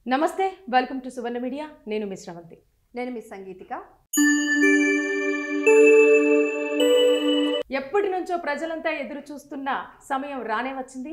నమస్తే welcome to Suvarna media నేను miss Sravanthi నేను మీ సంగీతిక ఎప్పటి నుంచో ప్రజలంతా ఎదురు చూస్తున్న సమయం రానే వచ్చింది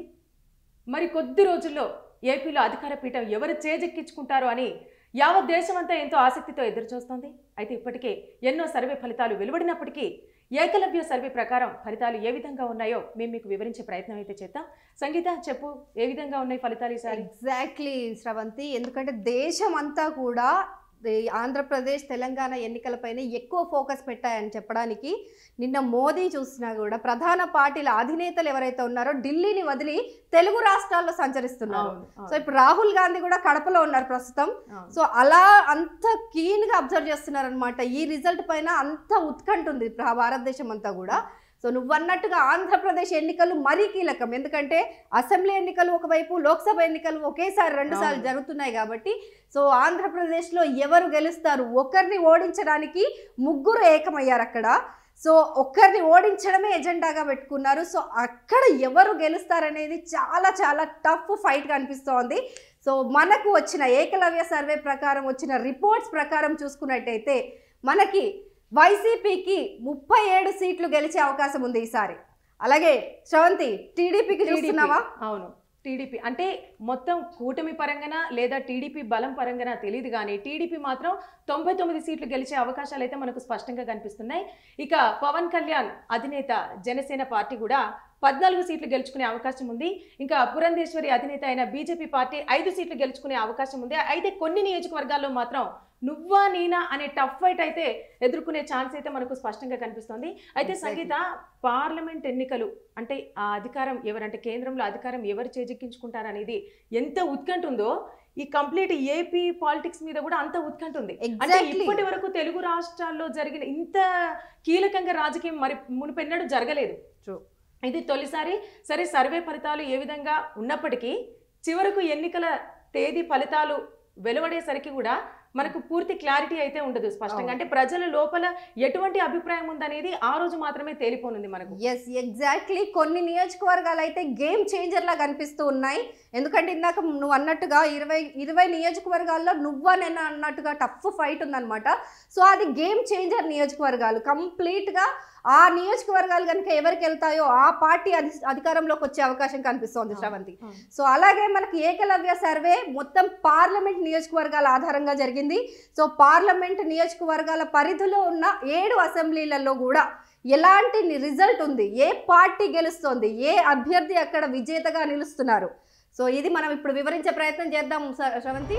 మరి కొద్ది రోజుల్లో ఏపీలో అధికార పీఠం ఎవరు చేజెక్కించుకుంటారో అని యావత్ దేశమంతా ఎంతో ఆసక్తితో ఎదురు చూస్తోంది అయితే ఇప్పటికే ఎన్నో సర్వే ఫలితాలు వెలువడినప్పటికీ ఏకలవ్య సర్వే ప్రకారం ఫలితాలు ఏ విధంగా ఉన్నాయో మేము మీకు వివరించే ప్రయత్నం అయితే చేద్దాం సంగీత చెప్పు ఏ విధంగా ఉన్నాయి ఫలితాలు ఈసారి ఎగ్జాక్ట్లీ శ్రవంతి ఎందుకంటే దేశం అంతా కూడా ఈ ఆంధ్రప్రదేశ్ తెలంగాణ ఎన్నికలపైన ఎక్కువ ఫోకస్ పెట్టాయని చెప్పడానికి నిన్న మోదీ చూసినా కూడా ప్రధాన పార్టీల అధినేతలు ఎవరైతే ఉన్నారో ఢిల్లీని వదిలి తెలుగు రాష్ట్రాల్లో సంచరిస్తున్నారు అవును, అవును, సో ఇప్పుడు రాహుల్ గాంధీ కూడా కడపలో ఉన్నారు ప్రస్తుతం అవును. సో అలా అంత keen గా అబ్జర్వ్ చేస్తున్నారు అనమాట ఈ రిజల్ట్ పైన అంత ఉత్కంఠ ఉంది ప్ర- భారతదేశం అంతా కూడా సో నువ్వు అన్నట్టుగా ఆంధ్రప్రదేశ్ ఎన్నికలు మరీ కీలకం ఎందుకంటే అసెంబ్లీ ఎన్నికలు ఒకవైపు లోక్సభ ఎన్నికలు ఒకేసారి రెండు సార్లు అవును. జరుగుతున్నాయి కాబట్టి సో ఆంధ్రప్రదేశ్లో ఎవరు గెలుస్తారు ఒకరిని ఓడించడానికి ముగ్గురు ఏకమయ్యారు అక్కడ సో ఒక్కరిని ఓడించడమే ఎజెండాగా పెట్టుకున్నారు సో అక్కడ ఎవరు గెలుస్తారనేది చాలా చాలా టఫ్ ఫైట్ కనిపిస్తోంది సో మనకు వచ్చిన ఏకలవ్య సర్వే ప్రకారం వచ్చిన రిపోర్ట్స్ ప్రకారం చూసుకున్నట్టయితే మనకి వైసీపీకి ముప్పై ఏడు సీట్లు గెలిచే అవకాశం ఉంది ఈసారి అలాగే శ్రవంతి టీడీపీకి టీడీపీ చూస్తున్నావా అవును టీడీపీ అంటే మొత్తం కూటమి పరంగానా లేదా టీడీపీ బలం పరంగానా తెలియదు కానీ టీడీపీ మాత్రం తొంభై తొమ్మిది సీట్లు గెలిచే అవకాశాలు అయితే మనకు స్పష్టంగా కనిపిస్తున్నాయి ఇక పవన్ కళ్యాణ్ అధినేత జనసేన పార్టీ కూడా పద్నాలుగు సీట్లు గెలుచుకునే అవకాశం ఉంది ఇంకా పురంధేశ్వరి అధినేత అయిన బీజేపీ పార్టీ ఐదు సీట్లు గెలుచుకునే అవకాశం ఉంది అయితే కొన్ని నియోజకవర్గాల్లో మాత్రం నువ్వా నేనా అనే టఫ్ ఫైట్ అయితే ఎదుర్కొనే ఛాన్స్ అయితే మనకు స్పష్టంగా కనిపిస్తోంది అయితే Exactly. సంగీత పార్లమెంట్ ఎన్నికలు అంటే ఆ అధికారం ఎవరంటే కేంద్రంలో అధికారం ఎవరు చేజెక్కించుకుంటారనేది ఎంత ఉత్కంఠ ఉందో ఈ కంప్లీట్ ఏపీ పాలిటిక్స్ మీద కూడా అంత ఉత్కంఠ ఉంది అంటే Exactly. ఇప్పటి వరకు తెలుగు రాష్ట్రాల్లో జరిగిన ఇంత కీలకంగా రాజకీయం మరి మునిపెన్నడూ జరగలేదు True. ఇది తొలిసారి సరే సర్వే ఫలితాలు ఏ విధంగా ఉన్నప్పటికీ చివరకు ఎన్నికల తేదీ ఫలితాలు వెలువడేసరికి కూడా మనకు పూర్తి క్లారిటీ అయితే ఉండదు స్పష్టంగా అవును. అంటే ప్రజల లోపల ఎటువంటి అభిప్రాయం ఉందనేది ఆ రోజు మాత్రమే తేలిపోనుంది మనకు ఎస్ ఎగ్జాక్ట్లీ కొన్ని నియోజకవర్గాలు అయితే గేమ్ చేంజర్ లా కనిపిస్తూ ఉన్నాయి ఎందుకంటే ఇందాక నువ్వు అన్నట్టుగా ఇరవై ఇరవై నియోజకవర్గాల్లో నువ్వా నేను అన్నట్టుగా టఫ్ ఫైట్ ఉందన్నమాట సో అది గేమ్ చేంజర్ నియోజకవర్గాలు కంప్లీట్గా ఆ నియోజకవర్గాలు కనుక ఎవరికి వెళ్తాయో ఆ పార్టీ అధి అధికారంలోకి వచ్చే అవకాశం కనిపిస్తోంది శ్రవంతి సో అలాగే మనకి ఏకలవ్య సర్వే మొత్తం పార్లమెంట్ నియోజకవర్గాల ఆధారంగా జరిగింది సో పార్లమెంట్ నియోజకవర్గాల పరిధిలో ఉన్న ఏడు అసెంబ్లీలలో కూడా ఎలాంటి రిజల్ట్ ఉంది ఏ పార్టీ గెలుస్తోంది ఏ అభ్యర్థి అక్కడ విజేతగా నిలుస్తున్నారు సో ఇది మనం ఇప్పుడు వివరించే ప్రయత్నం చేద్దాం స- శ్రవంతి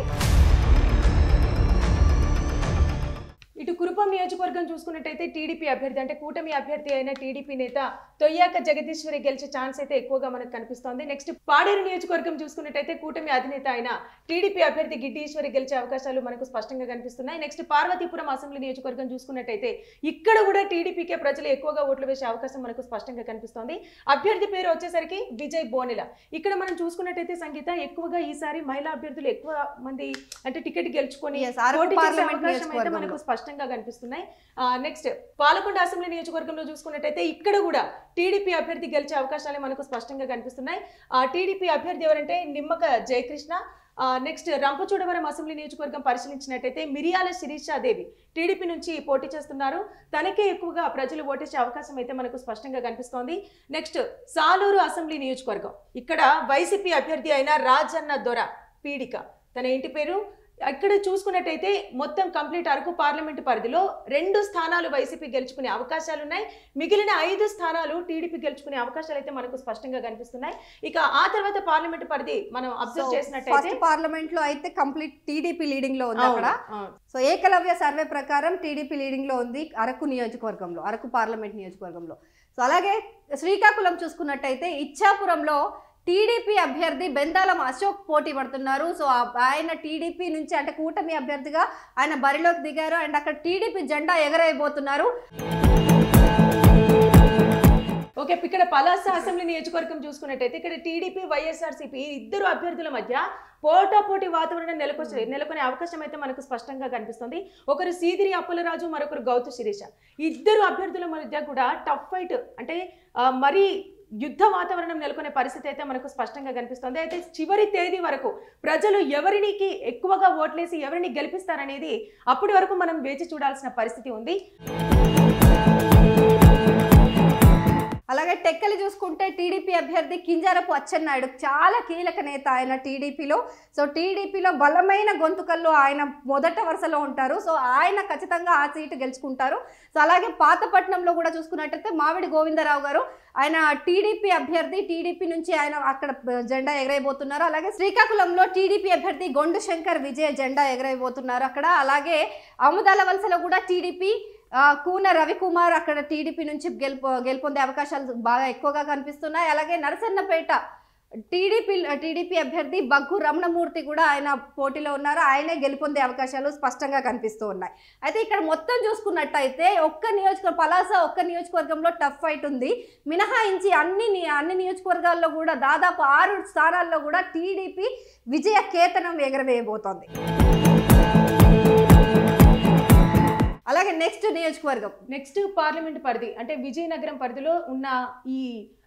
ఇటు కురుపం నియోజకవర్గం చూసుకున్నట్టయితే టీడీపీ అభ్యర్థి అంటే కూటమి అభ్యర్థి అయిన టీడీపీ నేత తొయ్యాక జగదీశ్వరి గెలిచే ఛాన్స్ అయితే ఎక్కువగా మనకు కనిపిస్తోంది నెక్స్ట్ పాడేరు నియోజకవర్గం చూసుకున్నట్టయితే కూటమి అధినేత అయిన టీడీపీ అభ్యర్థి గిడ్డీశ్వరి గెలిచే అవకాశాలు మనకు స్పష్టంగా కనిపిస్తున్నాయి నెక్స్ట్ పార్వతీపురం అసెంబ్లీ నియోజకవర్గం చూసుకున్నట్టయితే ఇక్కడ కూడా టీడీపీకే ప్రజలు ఎక్కువగా ఓట్లు వేసే అవకాశం మనకు స్పష్టంగా కనిపిస్తోంది అభ్యర్థి పేరు వచ్చేసరికి విజయ్ బోనెల ఇక్కడ మనం చూసుకున్నట్టయితే సంగీత ఎక్కువగా ఈసారి మహిళా అభ్యర్థులు ఎక్కువ మంది అంటే టికెట్ గెలుచుకొని Yes, అరకు పోటీ చేసే పార్లమెంట్ అవకాశం అయితే నియోజకవర్గంలో. మనకు స్పష్టంగా కనిపిస్తున్నాయి నెక్స్ట్ పాలకొండ అసెంబ్లీ నియోజకవర్గంలో చూసుకున్నట్టయితే ఇక్కడ కూడా టీడీపీ అభ్యర్థి గెలిచే అవకాశాలు మనకు స్పష్టంగా కనిపిస్తున్నాయి ఆ టీడీపీ అభ్యర్థి ఎవరంటే నిమ్మక జయకృష్ణ నెక్స్ట్ రంపచోడవరం అసెంబ్లీ నియోజకవర్గం పరిశీలించినట్టయితే మిరియాల శిరీషాదేవి టీడీపీ నుంచి పోటీ చేస్తున్నారు తనకే ఎక్కువగా ప్రజలు ఓటేసే అవకాశం అయితే మనకు స్పష్టంగా కనిపిస్తోంది నెక్స్ట్ సాలూరు అసెంబ్లీ నియోజకవర్గం ఇక్కడ వైసీపీ అభ్యర్థి అయిన రాజన్న దొర పీడిక తన ఇంటి పేరు ఇక్కడ చూసుకున్నట్టయితే మొత్తం కంప్లీట్ అరకు పార్లమెంటు పరిధిలో రెండు స్థానాలు వైసీపీ గెలుచుకునే అవకాశాలు ఉన్నాయి మిగిలిన ఐదు స్థానాలు టీడీపీ గెలుచుకునే అవకాశాలు అయితే మనకు స్పష్టంగా కనిపిస్తున్నాయి ఇక ఆ తర్వాత పార్లమెంటు పరిధి మనం అబ్జర్వ్ చేసినట్టయితే ఫస్ట్ పార్లమెంట్ లో అయితే కంప్లీట్ టీడీపీ లీడింగ్ లో ఉంది అక్కడ అవును, అవును. సో ఏకలవ్య సర్వే ప్రకారం టీడీపీ లీడింగ్ లో ఉంది అరకు నియోజకవర్గంలో అరకు పార్లమెంట్ నియోజకవర్గంలో సో అలాగే శ్రీకాకుళం చూసుకున్నట్టయితే ఇచ్చాపురంలో టీడీపీ అభ్యర్థి బెందాలం అశోక్ పోటీ పడుతున్నారు సో ఆ- ఆయన టీడీపీ నుంచి అంటే కూటమి అభ్యర్థిగా ఆయన బరిలోకి దిగారు అండ్ అక్కడ టీడీపీ జెండా ఎగరేయబోతున్నారు ఓకే ఇక్కడ పలాస అసెంబ్లీ నియోజకవర్గం చూసుకున్నట్టయితే ఇక్కడ టీడీపీ వైఎస్ఆర్సీపీ ఇద్దరు అభ్యర్థుల మధ్య పోటాపోటీ వాతావరణం నెలకొచ్చే నెలకొనే అవకాశం అయితే మనకు స్పష్టంగా కనిపిస్తుంది ఒకరు సీదిరి అప్పలరాజు మరొకరు గౌతు శిరీష ఇద్దరు అభ్యర్థుల మధ్య కూడా టఫ్ ఫైట్ అంటే ఆ, మరీ యుద్ధ వాతావరణం నెలకొనే పరిస్థితి అయితే మనకు స్పష్టంగా కనిపిస్తుంది అయితే చివరి తేదీ వరకు ప్రజలు ఎవరికి ఎక్కువగా ఓట్లేసి ఎవరిని గెలిపిస్తారనేది అప్పటి వరకు మనం వేచి చూడాల్సిన పరిస్థితి ఉంది అలాగే టెక్కలు చూసుకుంటే టీడీపీ అభ్యర్థి కింజారపు అచ్చెన్నాయుడు చాలా కీలక నేత ఆయన టీడీపీలో సో టీడీపీలో బలమైన గొంతుకల్లో ఆయన మొదట వరుసలో ఉంటారు సో ఆయన ఖచ్చితంగా ఆ సీటు గెలుచుకుంటారు సో అలాగే పాతపట్నంలో కూడా చూసుకున్నట్టయితే మామిడి గోవిందరావు గారు ఆయన టీడీపీ అభ్యర్థి టీడీపీ నుంచి ఆయన అక్కడ జెండా ఎగరైపోతున్నారు అలాగే శ్రీకాకుళంలో టీడీపీ అభ్యర్థి గొండు శంకర్ విజయ్ జెండా ఎగరైపోతున్నారు అక్కడ అలాగే అముదాల వలసలో కూడా టీడీపీ ఆ, కూన రవికుమార్ అక్కడ టీడీపీ నుంచి గెలుపు గెలుపొందే అవకాశాలు బాగా ఎక్కువగా కనిపిస్తున్నాయి అలాగే నరసన్నపేట టీడీపీ టీడీపీ అభ్యర్థి బగ్గు రమణమూర్తి కూడా ఆయన పోటీలో ఉన్నారు ఆయనే గెలుపొందే అవకాశాలు స్పష్టంగా కనిపిస్తూ ఉన్నాయి అయితే ఇక్కడ మొత్తం చూసుకున్నట్టయితే ఒక్క నియోజకవర్గం పలాస ఒక్క నియోజకవర్గంలో టఫ్ ఫైట్ ఉంది మినహాయించి అన్ని ని- అన్ని నియోజకవర్గాల్లో కూడా దాదాపు ఆరు స్థానాల్లో కూడా టీడీపీ విజయ కేతనం ఎగరవేయబోతోంది అలాగే నెక్స్ట్ నియోజకవర్గం నెక్స్ట్ పార్లమెంట్ పరిధి అంటే విజయనగరం పరిధిలో ఉన్న ఈ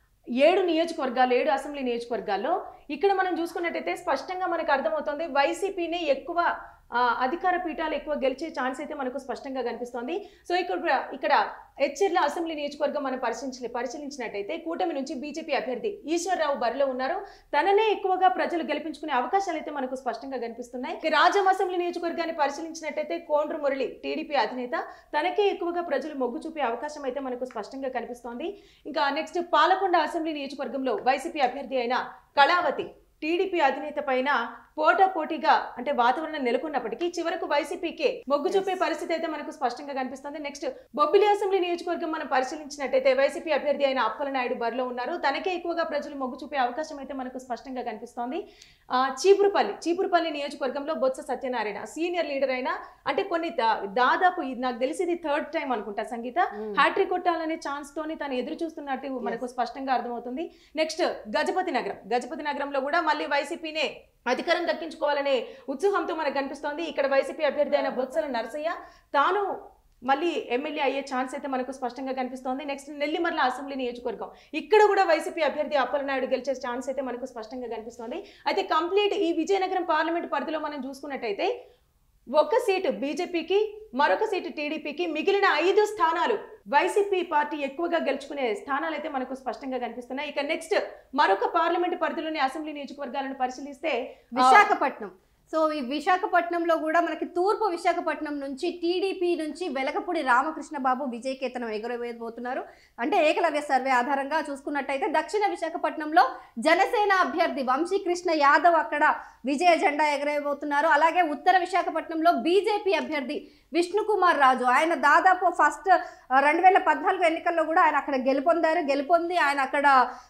ఏడు నియోజకవర్గాలు ఏడు అసెంబ్లీ నియోజకవర్గాల్లో ఇక్కడ మనం చూసుకున్నట్టయితే స్పష్టంగా మనకు అర్థమవుతుంది వైసీపీనే ఎక్కువ ఆ, అధికార పీఠాలు ఎక్కువ గెలిచే ఛాన్స్ అయితే మనకు స్పష్టంగా కనిపిస్తోంది సో ఇక్కడ ఇక్కడ హెచ్చెర్ల అసెంబ్లీ నియోజకవర్గం మనం పరిశీలించి పరిశీలించినట్టయితే కూటమి నుంచి బీజేపీ అభ్యర్థి ఈశ్వర్రావు బరిలో ఉన్నారు తననే ఎక్కువగా ప్రజలు గెలిపించుకునే అవకాశాలు అయితే మనకు స్పష్టంగా కనిపిస్తున్నాయి ఇక రాజం అసెంబ్లీ నియోజకవర్గాన్ని పరిశీలించినట్టయితే కోండ్రు మురళి టీడీపీ అధినేత తనకే ఎక్కువగా ప్రజలు మొగ్గు చూపే అవకాశం అయితే మనకు స్పష్టంగా కనిపిస్తోంది ఇంకా నెక్స్ట్ పాలకొండ అసెంబ్లీ నియోజకవర్గంలో వైసీపీ అభ్యర్థి అయిన కళావతి టీడీపీ అధినేత పైన పోటా పోటీగా అంటే వాతావరణం నెలకొన్నప్పటికీ చివరకు వైసీపీకే మొగ్గు చూపే పరిస్థితి అయితే మనకు స్పష్టంగా కనిపిస్తుంది నెక్స్ట్ బొబ్బిలి అసెంబ్లీ నియోజకవర్గం మనం పరిశీలించినట్టయితే వైసీపీ అభ్యర్థి అయిన అప్పలనాయుడు బరిలో ఉన్నారు తనకే ఎక్కువగా ప్రజలు మొగ్గు చూపే అవకాశం అయితే మనకు స్పష్టంగా కనిపిస్తోంది ఆ, చీపురుపల్లి చీపురుపల్లి నియోజకవర్గంలో బొత్స సత్యనారాయణ సీనియర్ లీడర్ అయినా అంటే కొన్ని దా- దాదాపు ఇది నాకు తెలిసి ఇది థర్డ్ టైం అనుకుంటా సంగీత హ్యాట్రిక్ కొట్టాలనే ఛాన్స్ తోని తను ఎదురు చూస్తున్నట్టు మనకు స్పష్టంగా అర్థమవుతుంది నెక్స్ట్ గజపతి నగరం గజపతి నగరంలో కూడా మళ్ళీ వైసీపీనే అధికారం దక్కించుకోవాలనే ఉత్సాహంతో మనకు కనిపిస్తోంది ఇక్కడ వైసీపీ అభ్యర్థి అయిన బొత్సల నరసయ్య తాను మళ్ళీ ఎమ్మెల్యే అయ్యే ఛాన్స్ అయితే మనకు స్పష్టంగా కనిపిస్తోంది నెక్స్ట్ నెల్లిమర్ల అసెంబ్లీ నియోజకవర్గం ఇక్కడ కూడా వైసీపీ అభ్యర్థి అప్పలనాయుడు గెలిచే ఛాన్స్ అయితే మనకు స్పష్టంగా కనిపిస్తోంది అయితే కంప్లీట్ ఈ విజయనగరం పార్లమెంట్ పరిధిలో మనం చూసుకున్నట్టయితే ఒక సీటు బీజేపీకి మరొక సీటు టీడీపీకి మిగిలిన ఐదు స్థానాలు వైసీపీ పార్టీ ఎక్కువగా గెలుచుకునే స్థానాలు అయితే మనకు స్పష్టంగా కనిపిస్తున్నాయి ఇక నెక్స్ట్ మరొక పార్లమెంట్ పరిధిలోని అసెంబ్లీ నియోజకవర్గాలను పరిశీలిస్తే ఆ, విశాఖపట్నం సో ఈ విశాఖపట్నంలో కూడా మనకి తూర్పు విశాఖపట్నం నుంచి టీడీపీ నుంచి వెలకపూడి రామకృష్ణ బాబు విజయకేతనం ఎగురవేయబోతున్నారు అంటే ఏకలవ్య సర్వే ఆధారంగా చూసుకున్నట్టయితే దక్షిణ విశాఖపట్నంలో జనసేన అభ్యర్థి వంశీకృష్ణ యాదవ్ అక్కడ విజయ జెండా ఎగరేయబోతున్నారు అలాగే ఉత్తర విశాఖపట్నంలో బీజేపీ అభ్యర్థి విష్ణుకుమార్ రాజు ఆయన దాదాపు ఫస్ట్ రెండు వేల పద్నాలుగు ఎన్నికల్లో కూడా ఆయన అక్కడ గెలుపొందారు గెలుపొంది ఆయన అక్కడ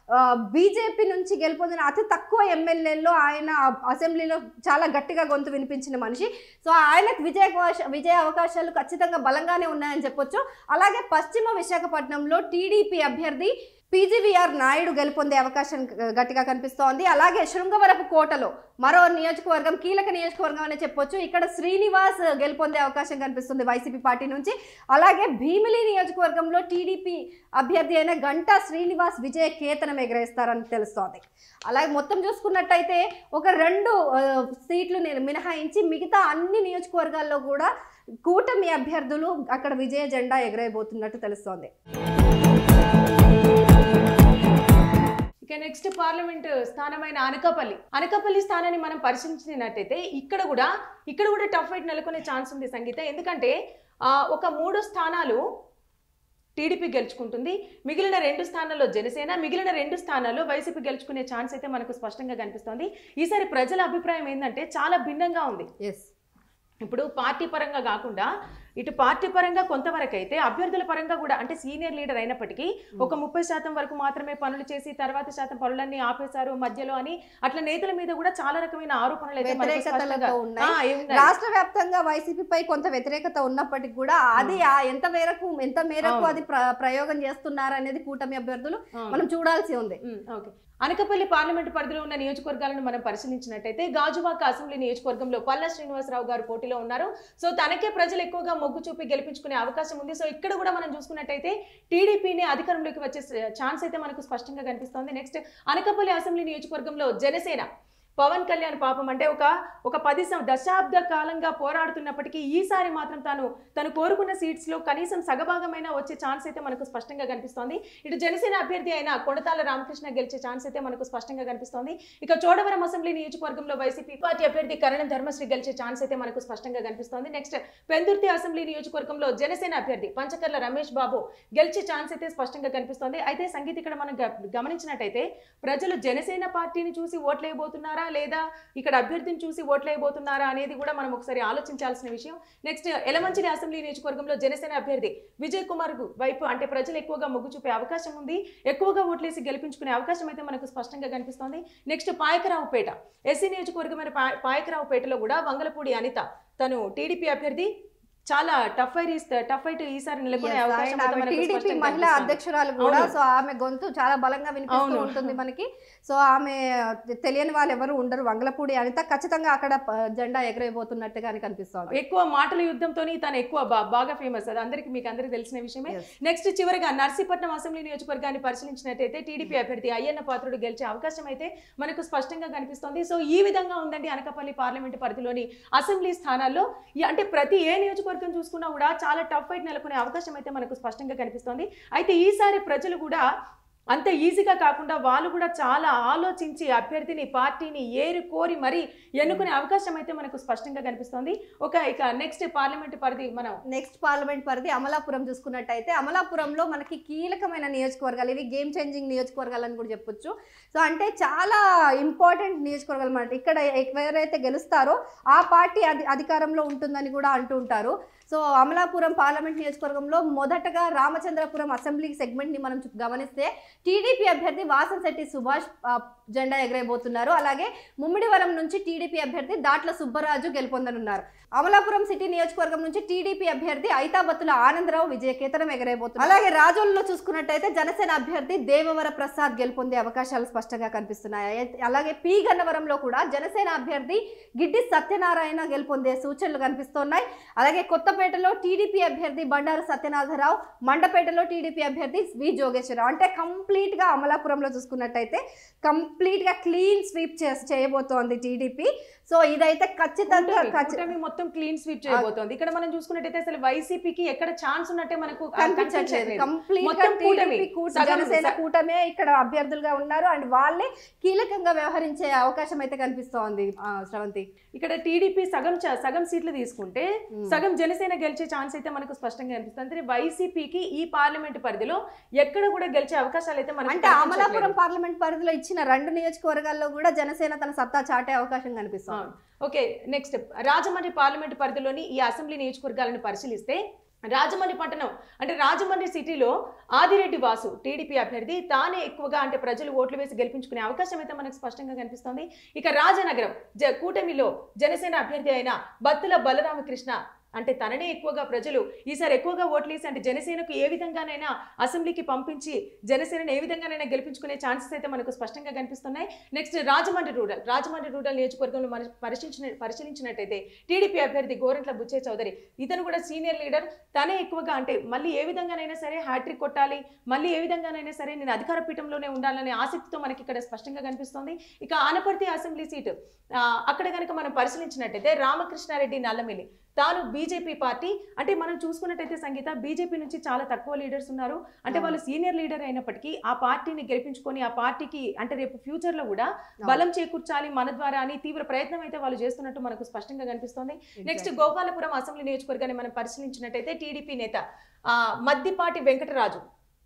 బీజేపీ నుంచి గెలుపొందిన అతి తక్కువ ఎమ్మెల్యేల్లో ఆయన అసెంబ్లీలో చాలా గట్టిగా గొంతు వినిపించిన మనిషి సో ఆయనకు విజయ అవకాశ- విజయ అవకాశాలు ఖచ్చితంగా బలంగానే ఉన్నాయని చెప్పొచ్చు అలాగే పశ్చిమ విశాఖపట్నంలో టీడీపీ అభ్యర్థి పీజీవీఆర్ నాయుడు గెలుపొందే అవకాశం గ- గట్టిగా కనిపిస్తోంది అలాగే శృంగవరపు కోటలో మరో నియోజకవర్గం కీలక నియోజకవర్గం అనే చెప్పొచ్చు ఇక్కడ శ్రీనివాస్ గెలుపొందే అవకాశం కనిపిస్తుంది వైసీపీ పార్టీ నుంచి అలాగే భీమిలి నియోజకవర్గంలో టీడీపీ అభ్యర్థి అయిన గంటా శ్రీనివాస్ విజయ కేతనం ఎగరేస్తారని తెలుస్తోంది అలాగే మొత్తం చూసుకున్నట్టయితే ఒక రెండు ఆ, సీట్లు నేను మినహాయించి మిగతా అన్ని నియోజకవర్గాల్లో కూడా కూటమి అభ్యర్థులు అక్కడ విజయ జెండా ఎగరేయబోతున్నట్టు తెలుస్తోంది ఇక నెక్స్ట్ పార్లమెంట్ స్థానమైన అనకాపల్లి అనకాపల్లి స్థానాన్ని మనం పరిశీలించినట్టయితే ఇక్కడ కూడా ఇక్కడ కూడా టఫ్ ఫైట్ నెలకొనే ఛాన్స్ ఉంది సంగీత ఎందుకంటే ఆ, ఒక మూడు స్థానాలు టీడీపీ గెలుచుకుంటుంది మిగిలిన రెండు స్థానాల్లో జనసేన మిగిలిన రెండు స్థానాల్లో వైసీపీ గెలుచుకునే ఛాన్స్ అయితే మనకు స్పష్టంగా కనిపిస్తోంది ఈసారి ప్రజల అభిప్రాయం ఏంటంటే చాలా భిన్నంగా ఉంది ఎస్ ఇప్పుడు పార్టీ పరంగా కాకుండా ఇటు పార్టీ పరంగా కొంతవరకు అయితే అభ్యర్థుల పరంగా కూడా అంటే సీనియర్ లీడర్ అయినప్పటికీ ఒక ముప్పై శాతం వరకు మాత్రమే పనులు చేసి తర్వాత శాతం పనులన్నీ ఆపేశారు మధ్యలో అని అట్లా నేతల మీద కూడా చాలా రకమైన ఆరోపణలు అయితే మనకు వ్యతిరేకతలతో స్పష్టంగా- ఉన్నాయి. ఆ, ఉన్నాయి. రాష్ట్ర వ్యాప్తంగా వైసీపీపై కొంత వ్యతిరేకత ఉన్నప్పటికీ కూడా అది ఆ ఎంత మేరకు ఎంత మేరకు అవును. అది ప్ర- ప్రయోగం చేస్తున్నారు అనేది కూటమి అభ్యర్థులు అవును. మనం చూడాల్సి ఉంది ఉమ్, ఓకే అనకపల్లి పార్లమెంటు పరిధిలో ఉన్న నియోజకవర్గాలను మనం పరిశీలించినట్టయితే గాజువాక అసెంబ్లీ నియోజకవర్గంలో పల్లా శ్రీనివాసరావు గారు పోటీలో ఉన్నారు సో తనకే ప్రజలు ఎక్కువగా మొగ్గు మొగ్గు చూపి గెలిపించుకునే అవకాశం ఉంది సో ఇక్కడ కూడా మనం చూసుకున్నట్టయితే టీడీపీని అధికారంలోకి వచ్చే ఛాన్స్ అయితే మనకు స్పష్టంగా కనిపిస్తోంది నెక్స్ట్ అనకాపల్లి అసెంబ్లీ నియోజకవర్గంలో జనసేన పవన్ కళ్యాణ్ పాపం అంటే ఒక ఒక పది సం- దశాబ్ద కాలంగా పోరాడుతున్నప్పటికీ ఈసారి మాత్రం తాను తను కోరుకున్న సీట్స్ లో కనీసం సగభాగమైన వచ్చే ఛాన్స్ అయితే మనకు స్పష్టంగా కనిపిస్తోంది ఇటు జనసేన అభ్యర్థి అయిన కొడతాల రామకృష్ణ గెలిచే ఛాన్స్ అయితే మనకు స్పష్టంగా కనిపిస్తోంది ఇక చోడవరం అసెంబ్లీ నియోజకవర్గంలో వైసీపీ పార్టీ అభ్యర్థి కరణం ధర్మశ్రీ గెలిచే ఛాన్స్ అయితే మనకు స్పష్టంగా కనిపిస్తోంది నెక్స్ట్ పెందుర్తి అసెంబ్లీ నియోజకవర్గంలో జనసేన అభ్యర్థి పంచకర్ల రమేష్ బాబు గెలిచే ఛాన్స్ అయితే స్పష్టంగా కనిపిస్తోంది అయితే సంగీత ఇక్కడ మనం గ- గమనించినట్టయితే ప్రజలు జనసేన పార్టీని చూసి ఓట్లేయబోతున్నారా లేదా ఇక్కడ అభ్యర్థిని చూసి ఓట్లేయబోతున్నారా అనేది కూడా మనం ఒకసారి ఆలోచించాల్సిన విషయం నెక్స్ట్ ఎలమంచిలి అసెంబ్లీ నియోజకవర్గంలో జనసేన అభ్యర్థి విజయ్ కుమార్ గు- వైపు అంటే ప్రజలు ఎక్కువగా మొగ్గు చూపే అవకాశం ఉంది ఎక్కువగా ఓట్లేసి గెలిపించుకునే అవకాశం అయితే మనకు స్పష్టంగా కనిపిస్తోంది నెక్స్ట్ పాయకరావుపేట ఎస్సీ నియోజకవర్గమైన పా పాయకరావుపేటలో కూడా వంగలపూడి అనిత తను టీడీపీ అభ్యర్థి చాలా టఫ్ ఫైట్ టఫ్ ఫైట్ ఈసారి నెలకొనే Yes, అవకాశం and అయితే ఆమె మనకు టీడీపీ స్పష్టంగా మహిళా కనిపిస్తోంది. అధ్యక్షురాలు కూడా అవును. సో ఆమె గొంతు చాలా బలంగా వినిపిస్తూ అవును. ఉంటుంది మనకి సో ఆమె తెలియని వాళ్ళు ఎవరు ఉండరు వంగలపూడి అనిత ఖచ్చితంగా అక్కడ ప- జెండా ఎగరైపోతున్నట్టుగా కనిపిస్తోంది ఎక్కువ మాటల యుద్ధంతో తను ఎక్కువ బా- బాగా ఫేమస్ అది అందరికి మీకు అందరికి తెలిసిన విషయమే Yes. నెక్స్ట్ చివరిగా నర్సీపట్నం అసెంబ్లీ నియోజకవర్గాన్ని పరిశీలించినట్టయితే టీడీపీ అభ్యర్థి అయ్యన్న పాత్రుడు గెలిచే అవకాశం అయితే మనకు స్పష్టంగా కనిపిస్తోంది సో ఈ విధంగా ఉందండి అనకాపల్లి పార్లమెంటు పరిధిలోని అసెంబ్లీ స్థానాల్లో ఈ- అంటే ప్రతి ఏ నియోజకవర్గం చూసుకున్నా కూడా చాలా టఫ్ ఫైట్ నెలకొనే అవకాశం అయితే మనకు స్పష్టంగా కనిపిస్తోంది అయితే ఈసారి ప్రజలు కూడా అంత ఈజీగా కాకుండా వాళ్ళు కూడా చాలా ఆలోచించి అభ్యర్థిని పార్టీని ఏరి కోరి మరీ ఎన్నుకునే అవకాశం అయితే మనకు స్పష్టంగా కనిపిస్తోంది ఒక ఇక నెక్స్ట్ పార్లమెంట్ పరిధి మనం నెక్స్ట్ పార్లమెంట్ పరిధి అమలాపురం చూసుకున్నట్టయితే అమలాపురంలో మనకి కీలకమైన నియోజకవర్గాలు ఇవి గేమ్ చేంజింగ్ నియోజకవర్గాలు అని కూడా చెప్పొచ్చు సో అంటే చాలా ఇంపార్టెంట్ నియోజకవర్గాలు అన్నమాట ఇక్కడ ఎవరైతే గెలుస్తారో ఆ పార్టీ అధి అధికారంలో ఉంటుందని కూడా అంటూ ఉంటారు సో అమలాపురం పార్లమెంట్ నియోజకవర్గంలో మొదటగా రామచంద్రపురం అసెంబ్లీ సెగ్మెంట్ని మనం చూ- గమనిస్తే టీడీపీ అభ్యర్థి వాసంశెట్టి సుభాష్ ఆ, జెండా ఎగరైపోతున్నారు అలాగే ముమ్మిడివరం నుంచి టీడీపీ అభ్యర్థి దాట్ల సుబ్బరాజు గెలుపొందనున్నారు అమలాపురం సిటీ నియోజకవర్గం నుంచి టీడీపీ అభ్యర్థి ఐతాబత్తుల ఆనందరావు విజయకేతనం ఎగరైపోతున్నారు అలాగే రాజోల్లో చూసుకున్నట్టయితే జనసేన అభ్యర్థి దేవవర ప్రసాద్ గెలుపొందే అవకాశాలు స్పష్టంగా కనిపిస్తున్నాయి అయితే- అలాగే పి గన్నవరంలో కూడా జనసేన అభ్యర్థి గిడ్డి సత్యనారాయణ గెలుపొందే సూచనలు కనిపిస్తున్నాయి అలాగే కొత్తపేటలో టీడీపీ అభ్యర్థి బండారు సత్యనాథరావు మండపేటలో టీడీపీ అభ్యర్థి వి జోగేశ్వరరావు అంటే కంప్లీట్ గా అమలాపురంలో చూసుకున్నట్టయితే కంప్లీట్ గా క్లీన్ స్వీప్ చేయబోతోంది టీడీపీ సో ఇదైతే ఖచ్చితంగా కూటమి- ఖచ్చి- కూటమి మొత్తం క్లీన్ స్వీప్ చేయబోతోంది ఇక్కడ మనం చూసుకున్నట్టయితే అసలు వైసీపీకి ఎక్కడ ఛాన్స్ ఉన్నట్టే మనకు కనిపించట్లేదు కనిపించట్లేదు. కంప్లీట్ గా మొత్తం కూటమి. టీడీపీ కూట- సగం- జనసేన స- కూటమే ఇక్కడ అభ్యర్థులుగా ఉన్నారు అండ్ వాళ్ళే కీలకంగా వ్యవహరించే అవకాశం అయితే కనిపిస్తోంది ఆ, శ్రవంతి ఇక్కడ టీడీపీ సగం చ- సగం సీట్లు తీసుకుంటే Hmm. సగం జనసేన గెలిచే ఛాన్స్ అయితే మనకు స్పష్టంగా కనిపిస్తుంది అంటే వైసీపీకి ఈ పార్లమెంట్ పరిధిలో ఎక్కడ కూడా గెలిచే అవకాశాలు అయితే మనకు అంటే కనిపించట్లేదు. అమలాపురం పార్లమెంట్ పరిధిలో ఇచ్చిన రెండు నియోజకవర్గాల్లో కూడా జనసేన తన సత్తా చాటే అవకాశం కనిపిస్తుంది అవును. ఓకే నెక్స్ట్ రాజమండ్రి పార్లమెంట్ పరిధిలోని ఈ అసెంబ్లీ నియోజకవర్గాలను పరిశీలిస్తే రాజమండ్రి పట్టణం అంటే రాజమండ్రి సిటీలో ఆదిరెడ్డి వాసు టీడీపీ అభ్యర్థి తానే ఎక్కువగా అంటే ప్రజలు ఓట్లు వేసి గెలిపించుకునే అవకాశం అయితే మనకు స్పష్టంగా కనిపిస్తోంది ఇక రాజనగరం జ కూటమిలో జనసేన అభ్యర్థి అయిన బత్తుల బలరామకృష్ణ అంటే తననే ఎక్కువగా ప్రజలు ఈసారి ఎక్కువగా ఓట్లేసి అంటే జనసేనకు ఏ విధంగానైనా అసెంబ్లీకి పంపించి జనసేనను ఏ విధంగానైనా గెలిపించుకునే ఛాన్సెస్ అయితే మనకు స్పష్టంగా కనిపిస్తున్నాయి next Rajahmundry rural Rajahmundry rural నియోజకవర్గంలో మనం పరిశీలించిన పరిశీలించినట్టయితే టీడీపీ అభ్యర్థి గోరంట్ల బుచ్చే చౌదరి ఇతను కూడా సీనియర్ లీడర్ తనే ఎక్కువగా అంటే మళ్ళీ ఏ విధంగానైనా సరే హ్యాట్రిక్ కొట్టాలి మళ్ళీ ఏ విధంగానైనా సరే నేను అధికార పీఠంలోనే ఉండాలనే ఆసక్తితో మనకి ఇక్కడ స్పష్టంగా కనిపిస్తోంది ఇక ఆనపర్తి అసెంబ్లీ సీటు ఆ, అక్కడ కనుక మనం పరిశీలించినట్టయితే రామకృష్ణారెడ్డి నల్లమిల్లి తాను బీజేపీ పార్టీ అంటే మనం చూసుకున్నట్టయితే సంగీత బీజేపీ నుంచి చాలా తక్కువ లీడర్స్ ఉన్నారు అంటే వాళ్ళు సీనియర్ లీడర్ అయినప్పటికీ ఆ పార్టీని గెలిపించుకొని ఆ పార్టీకి అంటే రేపు ఫ్యూచర్ లో కూడా బలం చేకూర్చాలి మన ద్వారా అని తీవ్ర ప్రయత్నం అయితే వాళ్ళు చేస్తున్నట్టు మనకు స్పష్టంగా కనిపిస్తోంది నెక్స్ట్ గోపాలపురం అసెంబ్లీ నియోజకవర్గాన్ని మనం పరిశీలించినట్టయితే టీడీపీ నేత ఆ, మద్దిపాటి వెంకటరాజు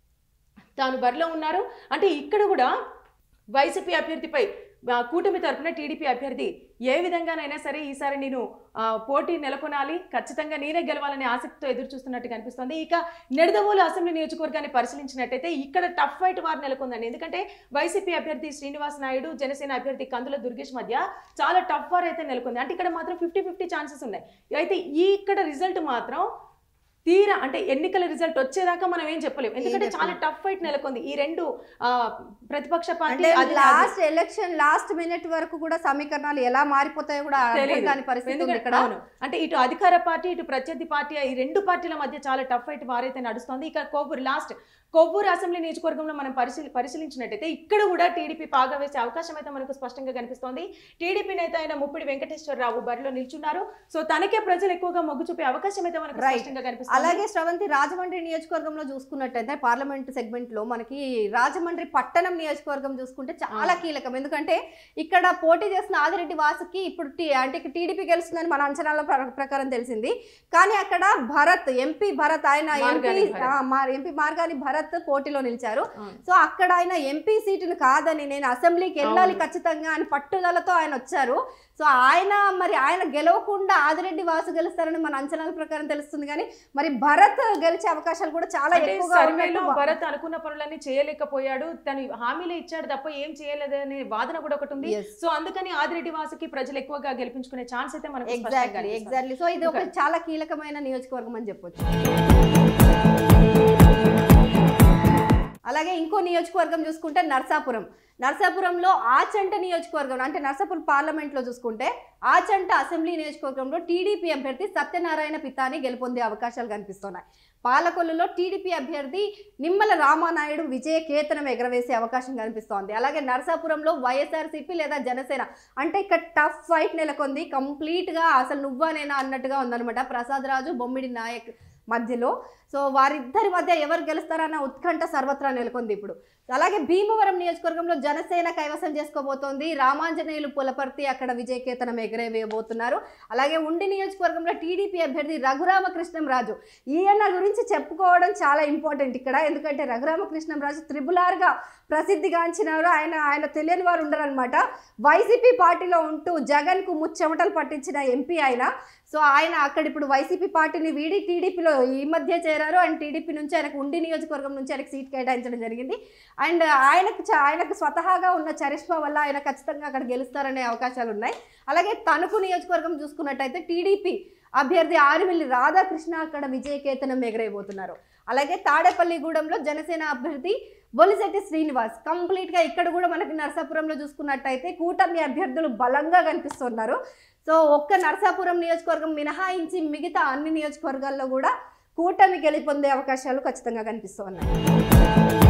తాను బరిలో ఉన్నారు అంటే ఇక్కడ కూడా వైసీపీ అభ్యర్థిపై ఆ, కూటమి తరపున టీడీపీ అభ్యర్థి ఏ విధంగానైనా సరే ఈసారి నేను ఆ, పోటీ నెలకొనాలి ఖచ్చితంగా నేనే గెలవాలనే ఆసక్తితో ఎదురు చూస్తున్నట్టు కనిపిస్తోంది ఇక నిడదవోలు అసెంబ్లీ నియోజకవర్గాన్ని పరిశీలించినట్టయితే ఇక్కడ టఫ్ ఫైట్ వారు నెలకొందండి ఎందుకంటే వైసీపీ అభ్యర్థి శ్రీనివాస్ నాయుడు జనసేన అభ్యర్థి కందుల దుర్గేష్ మధ్య చాలా టఫ్ వార్ అయితే నెలకొంది అంటే ఇక్కడ మాత్రం ఫిఫ్టీ ఫిఫ్టీ ఛాన్సెస్ ఉన్నాయి అయితే ఈ ఇక్కడ రిజల్ట్ మాత్రం తీరా అంటే ఎన్నికల రిజల్ట్ వచ్చేదాకా మనం ఏం చెప్పలేము ఎందుకంటే చాలా చెప్పలేం. టఫ్ ఫైట్ నెలకొంది ఈ రెండు ఆ, ప్రతిపక్ష పార్టీ అంటే అది లాస్ట్ ఎలక్షన్ లాస్ట్ మినిట్ వరకు కూడా సమీకరణాలు ఎలా మారిపోతాయో కూడా అర్థం తెలీదు. కాని పరిస్థితి ఉంది ఎందుకంటే ఇక్కడ అవును అంటే ఇటు అధికార పార్టీ ఇటు ప్రత్యర్థి పార్టీ ఈ రెండు పార్టీల మధ్య చాలా టఫ్ ఫైట్ వారైతే నడుస్తోంది ఇక కొవ్వూరు లాస్ట్ కొవ్వూరు అసెంబ్లీ నియోజకవర్గంలో మనం పరిశీలి పరిశీలించినట్టయితే ఇక్కడ కూడా టీడీపీ పాగా వేసే అవకాశం అయితే మనకు స్పష్టంగా కనిపిస్తోంది టీడీపీ నేత అయిన ముప్పిడి వెంకటేశ్వరరావు బరిలో నిల్చున్నారు సో తనకే ప్రజలు ఎక్కువగా మొగ్గు చూపే అవకాశం అయితే మనకు Right. స్పష్టంగా కనిపిస్తుంది అలాగే శ్రవంతి రాజమండ్రి నియోజకవర్గంలో చూసుకున్నట్టయితే పార్లమెంట్ సెగ్మెంట్ లో మనకి రాజమండ్రి పట్టణం నియోజకవర్గం చూసుకుంటే చాలా ఆ. కీలకం ఎందుకంటే ఇక్కడ పోటీ చేసిన ఆదిరెడ్డి వాసుకి ఇప్పుడు టీ- అంటే టీడీపీ గెలుస్తుందని మన అంచనాల ప్ర- ప్రకారం తెలిసింది కానీ అక్కడ భరత్ ఎంపీ భరత్ ఆయన ఎంపీ మార్గాని భరత్. ఎంపీ మార్గాని భరత్ పోటీలో నిలిచారు అవును. సో అక్కడ ఆయన ఎంపీ సీటును కాదని నేను అసెంబ్లీకి వెళ్ళాలి అవును. ఖచ్చితంగా అని పట్టుదలతో ఆయన వచ్చారు సో ఆయన మరి ఆయన గెలవకుండా ఆదిరెడ్డి వాసు గెలుస్తారని మన అంచనాల ప్రకారం తెలుస్తుంది కానీ మరి భరత్ గెలిచే అవకాశాలు కూడా చాలా అంటే ఎక్కువగా సర్వేలో ఉన్నట్టు భరత్ అనుకున్న పనులన్నీ చేయలేకపోయాడు తను హామీలే ఇచ్చాడు తప్ప ఏం చేయలేదనే వాదన కూడా ఒకటి ఉంది Yes. సో అందుకని ఆదిరెడ్డి వాసుకి ప్రజలు ఎక్కువగా గెలిపించుకునే ఛాన్స్ అయితే మనకు స్పష్టంగా ఎగ్జాక్ట్లీ కనిపిస్తుంది. ఎగ్జాక్ట్లీ సో ఇది ఒక Okay. చాలా కీలకమైన నియోజకవర్గం అని చెప్పొచ్చు అలాగే ఇంకో నియోజకవర్గం చూసుకుంటే నర్సాపురం నర్సాపురంలో ఆచంట నియోజకవర్గం అంటే నర్సాపురం పార్లమెంట్లో చూసుకుంటే ఆచంట అసెంబ్లీ నియోజకవర్గంలో టీడీపీ అభ్యర్థి సత్యనారాయణ పితాని గెలుపొందే అవకాశాలు కనిపిస్తున్నాయి పాలకొల్లులో టీడీపీ అభ్యర్థి నిమ్మల రామానాయుడు విజయ కేతనం ఎగరవేసే అవకాశం కనిపిస్తోంది అలాగే నరసాపురంలో వైఎస్ఆర్సీపీ లేదా జనసేన అంటే ఇక్కడ టఫ్ ఫైట్ నెలకొంది కంప్లీట్గా అసలు నువ్వా నేనా అన్నట్టుగా ఉందన్నమాట ప్రసాద్ రాజు బొమ్మిడి నాయక్ మధ్యలో సో వారిద్దరి మధ్య ఎవరు గెలుస్తారన్న ఉత్కంఠ సర్వత్రా నెలకొంది ఇప్పుడు అలాగే భీమవరం నియోజకవర్గంలో జనసేన కైవసం చేసుకోబోతోంది రామాంజనేయులు పులపర్తి అక్కడ విజయకేతనం ఎగరేవేయబోతున్నారు అలాగే ఉండి నియోజకవర్గంలో టీడీపీ అభ్యర్థి రఘురామకృష్ణం రాజు ఈయన గురించి చెప్పుకోవడం చాలా ఇంపార్టెంట్ ఇక్కడ ఎందుకంటే రఘురామకృష్ణం రాజు త్రిబులార్గా ప్రసిద్ధిగాంచినారు ఆయన ఆయన తెలియని వారు ఉండరనమాట వైసీపీ పార్టీలో ఉంటూ జగన్కు ముచ్చెమటలు పట్టించిన ఎంపీ ఆయన సో ఆయన అక్కడ ఇప్పుడు వైసీపీ పార్టీని వీడి టీడీపీలో ఈ మధ్య చేరారు అండ్ టీడీపీ నుంచి ఆయనకు ఉండి నియోజకవర్గం నుంచి ఆయనకు సీట్ కేటాయించడం జరిగింది అండ్ ఆయనకు చ- ఆయనకు స్వతహాగా ఉన్న చరిష్మా వల్ల ఆయన ఖచ్చితంగా అక్కడ గెలుస్తారనే అవకాశాలు ఉన్నాయి అలాగే తణుకు నియోజకవర్గం చూసుకున్నట్టయితే టీడీపీ అభ్యర్థి ఆరిమిల్లి రాధాకృష్ణ అక్కడ విజయకేతనం ఎగరేయబోతున్నారు అలాగే తాడేపల్లిగూడెంలో జనసేన అభ్యర్థి బొలిశెట్టి శ్రీనివాస్ కంప్లీట్గా ఇక్కడ కూడా మనకి నరసాపురంలో చూసుకున్నట్టయితే కూటమి అభ్యర్థులు బలంగా కనిపిస్తున్నారు సో ఒక్క నరసాపురం నియోజకవర్గం మినహాయించి మిగతా అన్ని నియోజకవర్గాల్లో కూడా కూటమి గెలుపొందే అవకాశాలు ఖచ్చితంగా కనిపిస్తూ ఉన్నాయి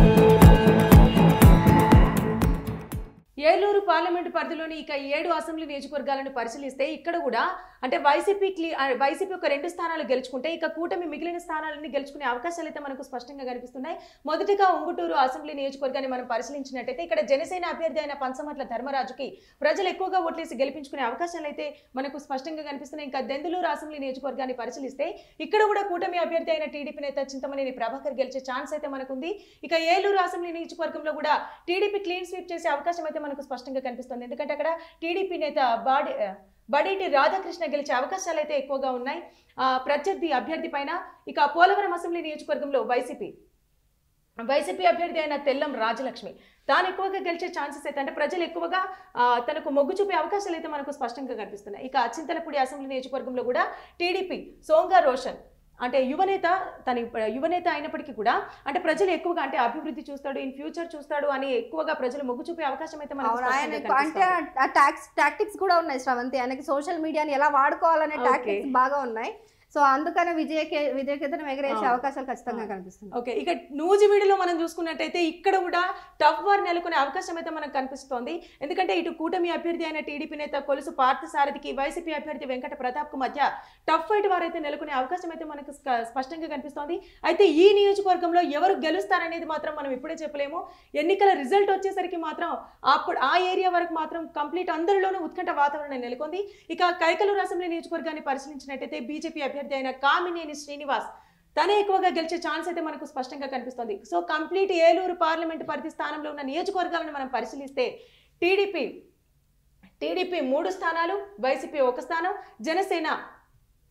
ఏలూరు పార్లమెంటు పరిధిలోని ఇక ఏడు అసెంబ్లీ నియోజకవర్గాలను పరిశీలిస్తే ఇక్కడ కూడా అంటే వైసీపీ క్లీ ఆ, వైసీపీ ఒక రెండు స్థానాలు గెలుచుకుంటే ఇక కూటమి మిగిలిన స్థానాలన్నీ గెలుచుకునే అవకాశాలు అయితే మనకు స్పష్టంగా కనిపిస్తున్నాయి మొదటిగా ఉంగుటూరు అసెంబ్లీ నియోజకవర్గాన్ని మనం పరిశీలించినట్టయితే ఇక్కడ జనసేన అభ్యర్థి అయిన పంచమట్ల ధర్మరాజుకి ప్రజలు ఎక్కువగా ఓట్లేసి గెలిపించుకునే అవకాశాలు అయితే మనకు స్పష్టంగా కనిపిస్తున్నాయి ఇంకా దెందులూరు అసెంబ్లీ నియోజకవర్గాన్ని పరిశీలిస్తే ఇక్కడ కూడా కూటమి అభ్యర్థి అయిన టీడీపీ నేత చింతమనేని ప్రభాకర్ గెలిచే ఛాన్స్ అయితే మనకుంది ఇక ఏలూరు అసెంబ్లీ నియోజకవర్గంలో కూడా టీడీపీ క్లీన్ స్వీప్ చేసే అవకాశం అయితే మనకు స్పష్టంగా కనిపిస్తుంది ఎందుకంటే అక్కడ టీడీపీ నేత బాడి బడేటి రాధాకృష్ణ గెలిచే అవకాశాలు అయితే ఎక్కువగా ఉన్నాయి ఆ, ప్రత్యర్థి అభ్యర్థి పైన ఇక పోలవరం అసెంబ్లీ నియోజకవర్గంలో వైసీపీ వైసీపీ అభ్యర్థి అయిన తెల్లం రాజలక్ష్మి తాను ఎక్కువగా గెలిచే ఛాన్సెస్ అయితే అంటే ప్రజలు ఎక్కువగా ఆ, తనకు మొగ్గు చూపే అవకాశాలు అయితే మనకు స్పష్టంగా కనిపిస్తున్నాయి ఇక చింతలపూడి అసెంబ్లీ నియోజకవర్గంలో కూడా టీడీపీ సోంగా రోషన్ అంటే యువనేత తన ఇప్ప- యువనేత అయినప్పటికీ కూడా అంటే ప్రజలు ఎక్కువగా అంటే అభివృద్ధి చూస్తాడు ఇన్ ఫ్యూచర్ చూస్తాడు అని ఎక్కువగా ప్రజలు మొగ్గు చూపే అవకాశం అయితే మనకు అవును ఆయన స్పష్టంగా అంటే కనిపిస్తోంది. ఆ టాక్స్ టాక్టిక్స్ కూడా ఉన్నాయి శ్రవంతి ఆయనకి సోషల్ మీడియాని ఎలా వాడుకోవాలనే Okay. టాక్టిక్స్ బాగా ఉన్నాయి సో అందుకనే విజయకే విజయకేతనం ఎగరేసే ఆ. అవకాశాలు ఖచ్చితంగా ఆ. కనిపిస్తున్నాయి ఓకే ఇక నూజివీడులో మనం చూసుకున్నట్టయితే ఇక్కడ కూడా టఫ్ వార్ నెలకొనే అవకాశం అయితే మనకు కనిపిస్తోంది ఎందుకంటే ఇటు కూటమి అభ్యర్థి అయిన టీడీపీ నేత కొలుసు పార్థసారథికి వైసీపీ అభ్యర్థి వెంకట ప్రతాప్ కు మధ్య టఫ్ ఫైట్ వార్ అయితే నెలకొనే అవకాశం అయితే మనకు స్క- స్పష్టంగా కనిపిస్తోంది అయితే ఈ నియోజకవర్గంలో ఎవరు గెలుస్తారనేది మాత్రం మనం ఇప్పుడే చెప్పలేము ఎన్నికల రిజల్ట్ వచ్చేసరికి మాత్రం అప్పుడు ఆ ఏరియా వరకు మాత్రం కంప్లీట్ అందరిలోనూ ఉత్కంఠ వాతావరణం నెలకొంది ఇక కైకలూరు అసెంబ్లీ నియోజకవర్గాన్ని పరిశీలించినట్టయితే బీజేపీ అభ్యర్థి అయిన కామినేని శ్రీనివాస్ తనే ఎక్కువగా గెలిచే ఛాన్స్ అయితే మనకు స్పష్టంగా కనిపిస్తుంది సో కంప్లీట్ ఏలూరు పార్లమెంట్ పరిధి స్థానంలో ఉన్న నియోజకవర్గాలను మనం పరిశీలిస్తే టీడీపీ టీడీపీ మూడు స్థానాలు వైసీపీ ఒక స్థానం జనసేన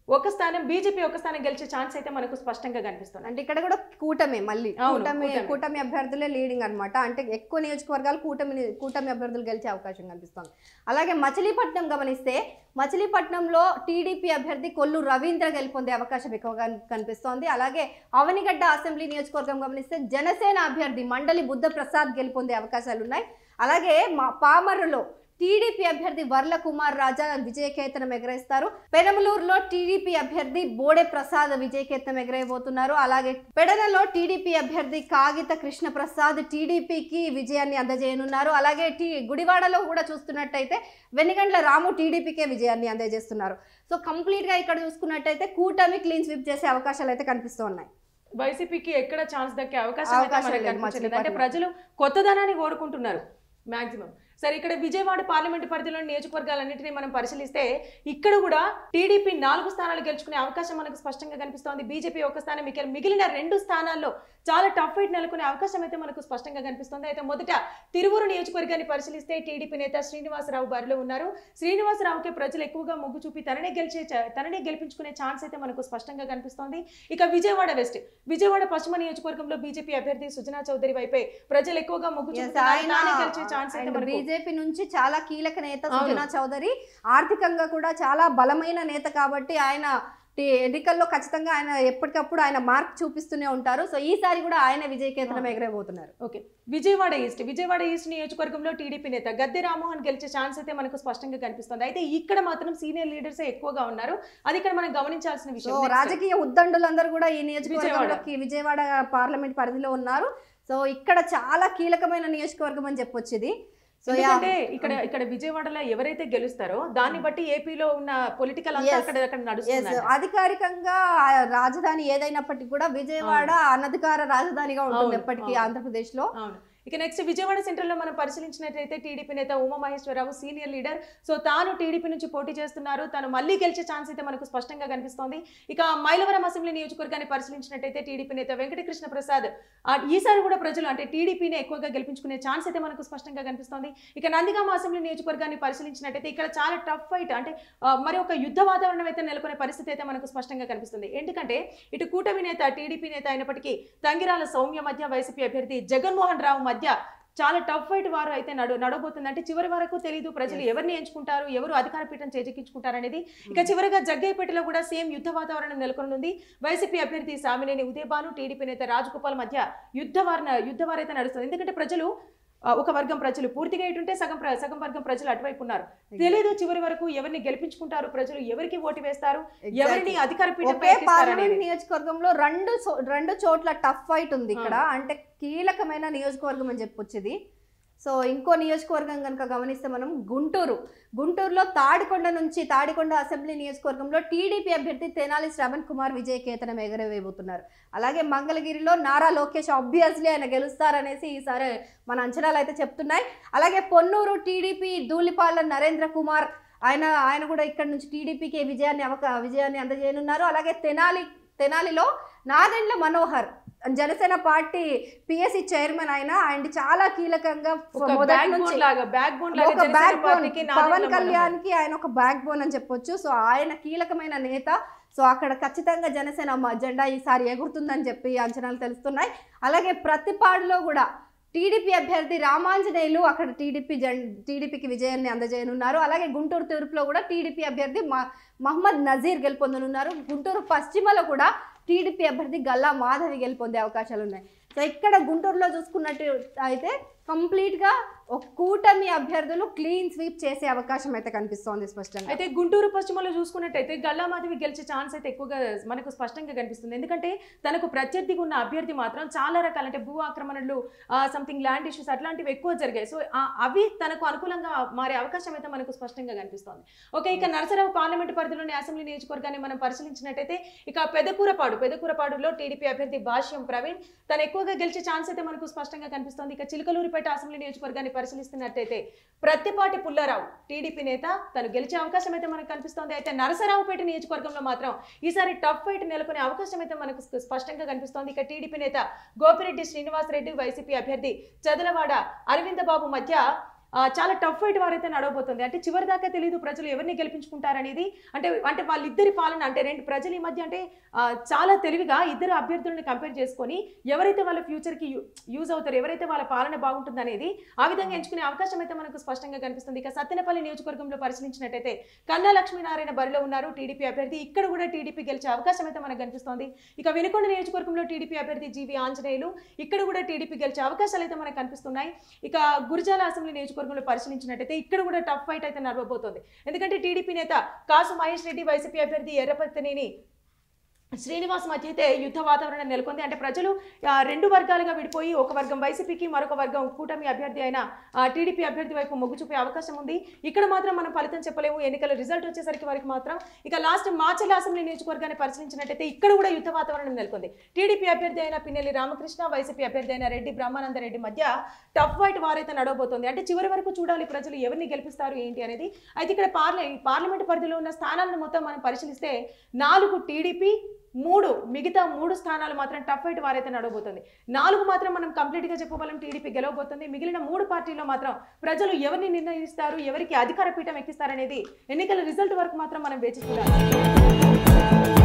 ఒక స్థానం బీజేపీ ఒక స్థానం గెలిచే ఛాన్స్ అయితే మనకు స్పష్టంగా కనిపిస్తుంది అంటే ఇక్కడ కూడా కూటమి మళ్ళీ అవును, కూటమి కూటమి. కూటమి అభ్యర్థులే లీడింగ్ అన్నమాట అంటే ఎక్కువ నియోజకవర్గాలు కూటమి కూటమి అభ్యర్థులు గెలిచే అవకాశం కనిపిస్తుంది అలాగే మచిలీపట్నం గమనిస్తే మచిలీపట్నంలో టీడీపీ అభ్యర్థి కొల్లు రవీంద్ర గెలుపొందే అవకాశం ఎక్కువగా కనిపిస్తోంది అలాగే అవనిగడ్డ అసెంబ్లీ నియోజకవర్గం గమనిస్తే జనసేన అభ్యర్థి మండలి బుద్ధ ప్రసాద్ గెలుపొందే అవకాశాలు ఉన్నాయి అలాగే మా పామరులో టీడీపీ అభ్యర్థి వర్ల కుమార్ రాజా విజయకేతనం ఎగరేస్తారు పెనమలూరులో టీడీపీ అభ్యర్థి బోడే ప్రసాద్ విజయకేతనం ఎగరేయబోతున్నారు అలాగే పెడనలో టీడీపీ అభ్యర్థి కాగిత కృష్ణ ప్రసాద్ టీడీపీకి విజయాన్ని అందజేయనున్నారు అలాగే టీ గుడివాడలో కూడా చూస్తున్నట్టయితే వెనిగండ్ల రాము టీడీపీకే విజయాన్ని అందజేస్తున్నారు సో కంప్లీట్ గా ఇక్కడ చూసుకున్నట్టయితే కూటమి క్లీన్ స్వీప్ చేసే అవకాశాలు అయితే కనిపిస్తూ ఉన్నాయి వైసీపీకి ఎక్కడ ఛాన్స్ దక్కే అవకాశం అయితే అవకాశం మనకు లేదు కనిపించలేదు అంటే మచిలీపట్నం. ప్రజలు కొత్తదనాన్ని కోరుకుంటున్నారు మాక్సిమం సరే ఇక్కడ విజయవాడ పార్లమెంటు పరిధిలోని నియోజకవర్గాలన్నింటినీ మనం పరిశీలిస్తే ఇక్కడ కూడా టీడీపీ నాలుగు స్థానాలు గెలుచుకునే అవకాశం మనకు స్పష్టంగా కనిపిస్తోంది బీజేపీ ఒక స్థానం మిగిలి- మిగిలిన రెండు స్థానాల్లో చాలా టఫ్ ఫైట్ నెలకొనే అవకాశం అయితే మనకు స్పష్టంగా కనిపిస్తుంది అయితే మొదట తిరువురు నియోజకవర్గాన్ని పరిశీలిస్తే టీడీపీ నేత శ్రీనివాసరావు బారిలో ఉన్నారు శ్రీనివాసరావుకి ప్రజలు ఎక్కువగా మొగ్గు చూపి తననే గెలిచే చ- తననే గెలిపించుకునే ఛాన్స్ అయితే మనకు స్పష్టంగా కనిపిస్తోంది ఇక విజయవాడ వెస్ట్ విజయవాడ పశ్చిమ నియోజకవర్గంలో బీజేపీ అభ్యర్థి సుజనా చౌదరి వైపే ప్రజలు ఎక్కువగా మొగ్గు Yes, చూపుతున్నారు ఆయన తానే గెలిచే ఛాన్స్ అయితే మనకు బీజేపీ నుంచి చాలా కీలక నేత అవును. సుజనా చౌదరి ఆర్థికంగా కూడా చాలా బలమైన నేత కాబట్టి ఆయన టి- ఎన్నికల్లో ఖచ్చితంగా ఆయన ఎప్పటికప్పుడు ఆయన మార్క్ చూపిస్తూనే ఉంటారు సో ఈసారి కూడా ఆయన విజయకేతనం ఎగరేయబోతున్నారు okay Vijayawada east Vijayawada east నియోజకవర్గంలో టీడీపీ నేత గద్దె రామ్మోహన్ గెలిచే ఛాన్స్ అయితే మనకు స్పష్టంగా కనిపిస్తుంది అయితే ఇక్కడ మాత్రం సీనియర్ లీడర్స్ ఎక్కువగా ఉన్నారు అది ఇక్కడ మనం గమనించాల్సిన సో విషయం Next. రాజకీయ ఉద్దండులందరూ కూడా ఈ నియోజకవర్గంలోకి విజయవాడ పార్లమెంట్ పరిధిలో ఉన్నారు సో ఇక్కడ చాలా కీలకమైన నియోజకవర్గం అని చెప్పొచ్చు ఇది సో యా- ఎందుకంటే ఇక్కడ ఇక్కడ విజయవాడలో ఎవరైతే గెలుస్తారో దాన్ని బట్టి ఏపీలో ఉన్న పొలిటికల్ అంతా Yes. అక్కడ అక్కడ Yes, నడుస్తుంది అధికారికంగా ఆ రాజధాని ఏదైనప్పటికీ కూడా విజయవాడ అనధికార రాజధానిగా ఉంటుంది అవును, ఎప్పటికీ అవును. ఆంధ్రప్రదేశ్ లో అవును ఇక నెక్స్ట్ విజయవాడ సెంట్రల్ లో మనం పరిశీలించినట్లయితే టీడీపీ నేత Uma Maheswararao senior leader so తాను టీడీపీ నుంచి పోటీ చేస్తున్నారు తను మళ్ళీ గెలిచే ఛాన్స్ అయితే మనకు స్పష్టంగా కనిపిస్తోంది ఇక మైలవరం అసెంబ్లీ నియోజకవర్గాన్ని పరిశీలించినట్టయితే టీడీపీ నేత వెంకటకృష్ణ ప్రసాద్ ఆ, ఈసారి కూడా ప్రజలు అంటే టీడీపీని ఎక్కువగా గెలిపించుకునే ఛాన్స్ అయితే మనకు స్పష్టంగా కనిపిస్తోంది ఇక నందిగామ అసెంబ్లీ నియోజకవర్గాన్ని పరిశీలించినట్టయితే ఇక్కడ చాలా టఫ్ ఫైట్ అంటే ఆ, మరి ఒక యుద్ధ వాతావరణం అయితే నెలకొనే పరిస్థితి అయితే మనకు స్పష్టంగా కనిపిస్తుంది ఎందుకంటే ఇటు కూటమి నేత టీడీపీ నేత అయినప్పటికీ తంగిరాల సౌమ్య మధ్య వైసీపీ అభ్యర్థి జగన్మోహన్ రావు మధ్య చాలా టఫ్ ఫైట్ వారు అయితే నడు నడవబోతుంది అంటే చివరి వరకు తెలియదు ప్రజలు ఎవరిని ఎంచుకుంటారు ఎవరు అధికార పీఠం చేజెక్కించుకుంటారు అనేది ఇక చివరిగా జగ్గయ్యపేటలో కూడా సేమ్ యుద్ధ వాతావరణం నెలకొనుంది వైసీపీ అభ్యర్థి సామినేని ఉదయభాను టీడీపీ నేత రాజగోపాల్ మధ్య యుద్ధ వారన యుద్ధ వారైతే నడుస్తుంది ఎందుకంటే ప్రజలు ఆ, ఒక వర్గం ప్రజలు పూర్తిగా ఇటుంటే సగం ప్ర- సగం వర్గం ప్రజలు అటువైపు ఉన్నారు తెలియదు చివరి వరకు ఎవరిని గెలిపించుకుంటారు ప్రజలు ఎవరికి ఓటు వేస్తారు ఎవరిని అధికార పీఠం ఒకే పార్లమెంట్ నియోజకవర్గంలో రెండు చో- రెండు చోట్ల టఫ్ ఫైట్ ఉంది ఇక్కడ అంటే కీలకమైన నియోజకవర్గం అని చెప్పొచ్చు ఇది సో ఇంకో నియోజకవర్గం కనుక గమనిస్తే మనం గుంటూరు గుంటూరులో తాడికొండ నుంచి తాడికొండ అసెంబ్లీ నియోజకవర్గంలో టీడీపీ అభ్యర్థి తెనాలి శ్రవణ్ కుమార్ విజయకేతనం ఎగరవేయబోతున్నారు అలాగే మంగళగిరిలో నారా లోకేష్ ఆబ్వియస్లీ ఆయన గెలుస్తారనేసి ఈసారి మన అంచనాలు అయితే చెప్తున్నాయి అలాగే పొన్నూరు టీడీపీ ధూళిపాల నరేంద్ర కుమార్ ఆయన ఆయన కూడా ఇక్కడ నుంచి టీడీపీకి విజయాన్ని అవక విజయాన్ని అందజేయనున్నారు అలాగే తెనాలి తెనాలిలో Nadendla Manohar Janasena party PSC chairman ఆయన ఆయన చాలా కీలకంగా మొదటి బ్యాక్ నుంచి బోన్ లాగా బ్యాక్ బోన్ ఒక లాగా బ్యాక్ బోన్ పార్టీకి పవన్ నాదెండ్ల కళ్యాణ్ కి ఆయన ఒక బ్యాక్ బోన్ అని చెప్పొచ్చు సో ఆయన కీలకమైన నేత సో అక్కడ ఖచ్చితంగా జనసేన మ- జెండా ఈసారి ఎగురుతుందని చెప్పి అంచనాలు తెలుస్తున్నాయి అలాగే ప్రతిపాడులో కూడా టీడీపీ అభ్యర్థి రామాంజనేయులు అక్కడ టీడీపీ జెం టీడీపీకి విజయాన్ని అందజేయనున్నారు అలాగే గుంటూరు తూర్పులో కూడా టీడీపీ అభ్యర్థి మ- మహమ్మద్ నజీర్ గెలుపొందనున్నారు గుంటూరు పశ్చిమలో కూడా టీడీపీ అభ్యర్థి గల్లా మాధవి గెలుపొందే అవకాశాలు ఉన్నాయి సో ఇక్కడ గుంటూరులో చూసుకున్నట్టు అయితే కంప్లీట్గా ఒక కూటమి అభ్యర్థులు క్లీన్ స్వీప్ చేసే అవకాశం అయితే కనిపిస్తోంది స్పష్టంగా అయితే గుంటూరు పశ్చిమలో చూసుకున్నట్టయితే గల్లా మాధవి గెలిచే ఛాన్స్ అయితే ఎక్కువగా మనకు స్పష్టంగా కనిపిస్తుంది ఎందుకంటే తనకు ప్రత్యర్థిగా ఉన్న అభ్యర్థి మాత్రం చాలా రకాల అంటే భూ ఆక్రమణలు సంథింగ్ ల్యాండ్ ఇష్యూస్ అట్లాంటివి ఎక్కువ జరిగాయి సో ఆ, అవి తనకు అనుకూలంగా మారే అవకాశం అయితే మనకు స్పష్టంగా కనిపిస్తోంది ఓకే ఇక నరసరావు పార్లమెంట్ పరిధిలోని అసెంబ్లీ నియోజకవర్గాన్ని మనం పరిశీలించినట్టయితే ఇక పెదకూరపాడు పెదకూరపాడులో టీడీపీ అభ్యర్థి భాష్యం ప్రవీణ్ తను ఎక్కువగా గెలిచే ఛాన్స్ అయితే మనకు స్పష్టంగా కనిపిస్తోంది ఇక చిలకలూరిపేట అసెంబ్లీ నియోజకవర్గాన్ని పరిశీలిస్తున్నట్టయితే ప్రత్తిపాటి పుల్లారావు టీడీపీ నేత తను గెలిచే అవకాశం అయితే మనకు కనిపిస్తోంది అయితే నరసరావుపేట నియోజకవర్గంలో మాత్రం ఈసారి టఫ్ ఫైట్ నెలకొనే అవకాశం అయితే మనకు స్ప- స్పష్టంగా కనిపిస్తోంది ఇక టీడీపీ నేత గోపిరెడ్డి శ్రీనివాస్ రెడ్డి వైసీపీ అభ్యర్థి చదలవాడ అరవింద బాబు మధ్య ఆ, చాలా టఫ్ ఫైట్ వారైతే నడవబోతుంది అంటే చివరి దాకా తెలియదు ప్రజలు ఎవరిని గెలిపించుకుంటారనేది అంటే అంటే వాళ్ళిద్దరి పాలన అంటే రెండు ప్రజల ఈ మధ్య అంటే ఆ, చాలా తెలివిగా ఇద్దరు అభ్యర్థులను కంపేర్ చేసుకొని ఎవరైతే వాళ్ళ ఫ్యూచర్కి యూజ్ అవుతారు ఎవరైతే వాళ్ళ పాలన బాగుంటుంది అనేది ఆ విధంగా ఎంచుకునే అవకాశం అయితే మనకు స్పష్టంగా కనిపిస్తుంది ఇక సత్తెనపల్లి నియోజకవర్గంలో పరిశీలించినట్టయితే కన్నా లక్ష్మీనారాయణ బరిలో ఉన్నారు టీడీపీ అభ్యర్థి ఇక్కడ కూడా టీడీపీ గెలిచే అవకాశం అయితే మనకు కనిపిస్తోంది ఇక వినుకొండ నియోజకవర్గంలో టీడీపీ అభ్యర్థి జీవి ఆంజనేయులు ఇక్కడ కూడా టీడీపీ గెలిచే అవకాశాలు అయితే మనకు కనిపిస్తున్నాయి ఇక గురిజాల అసెంబ్లీ నియోజకవర్గంలో పరిశీలించినట్టయితే ఇక్కడ కూడా టఫ్ ఫైట్ అయితే నడవబోతోంది ఎందుకంటే టీడీపీ నేత కాసు మహేష్ రెడ్డి వైసీపీ అభ్యర్థి ఎర్రపర్తినేని శ్రీనివాస్ మధ్య అయితే యుద్ధ వాతావరణం నెలకొంది అంటే ప్రజలు ఆ, రెండు వర్గాలుగా విడిపోయి ఒక వర్గం వైసీపీకి మరొక వర్గం కూటమి అభ్యర్థి అయిన ఆ, టీడీపీ అభ్యర్థి వైపు మొగ్గు చూపే అవకాశం ఉంది ఇక్కడ మాత్రం మనం ఫలితం చెప్పలేము ఎన్నికల రిజల్ట్ వచ్చేసరికి వరకు మాత్రం ఇక లాస్ట్ మాచల్ అసెంబ్లీ నియోజకవర్గాన్ని పరిశీలించినట్టయితే ఇక్కడ కూడా యుద్ధ వాతావరణం నెలకొంది టీడీపీ అభ్యర్థి అయిన పిన్నెల్లి రామకృష్ణ వైసీపీ అభ్యర్థి అయిన రెడ్డి బ్రహ్మానందరెడ్డి మధ్య టఫ్ ఫైట్ వారైతే నడవబోతోంది అంటే చివరి వరకు చూడాలి ప్రజలు ఎవరిని గెలిపిస్తారు ఏంటి అనేది అయితే ఇక్కడ పార్లే పార్లమెంట్ పరిధిలో ఉన్న స్థానాలను మొత్తం మనం పరిశీలిస్తే నాలుగు టీడీపీ మూడు మిగతా మూడు స్థానాలు మాత్రం టఫ్ ఫైట్ వారైతే నడవబోతుంది నాలుగు మాత్రం మనం కంప్లీట్ గా చెప్పగలం టీడీపీ గెలవబోతుంది మిగిలిన మూడు పార్టీల్లో మాత్రం ప్రజలు ఎవరిని నిర్ణయిస్తారు ఎవరికి అధికార పీఠం ఎక్కిస్తారనేది ఎన్నికల రిజల్ట్ వరకు మాత్రం మనం వేచి చూడాలి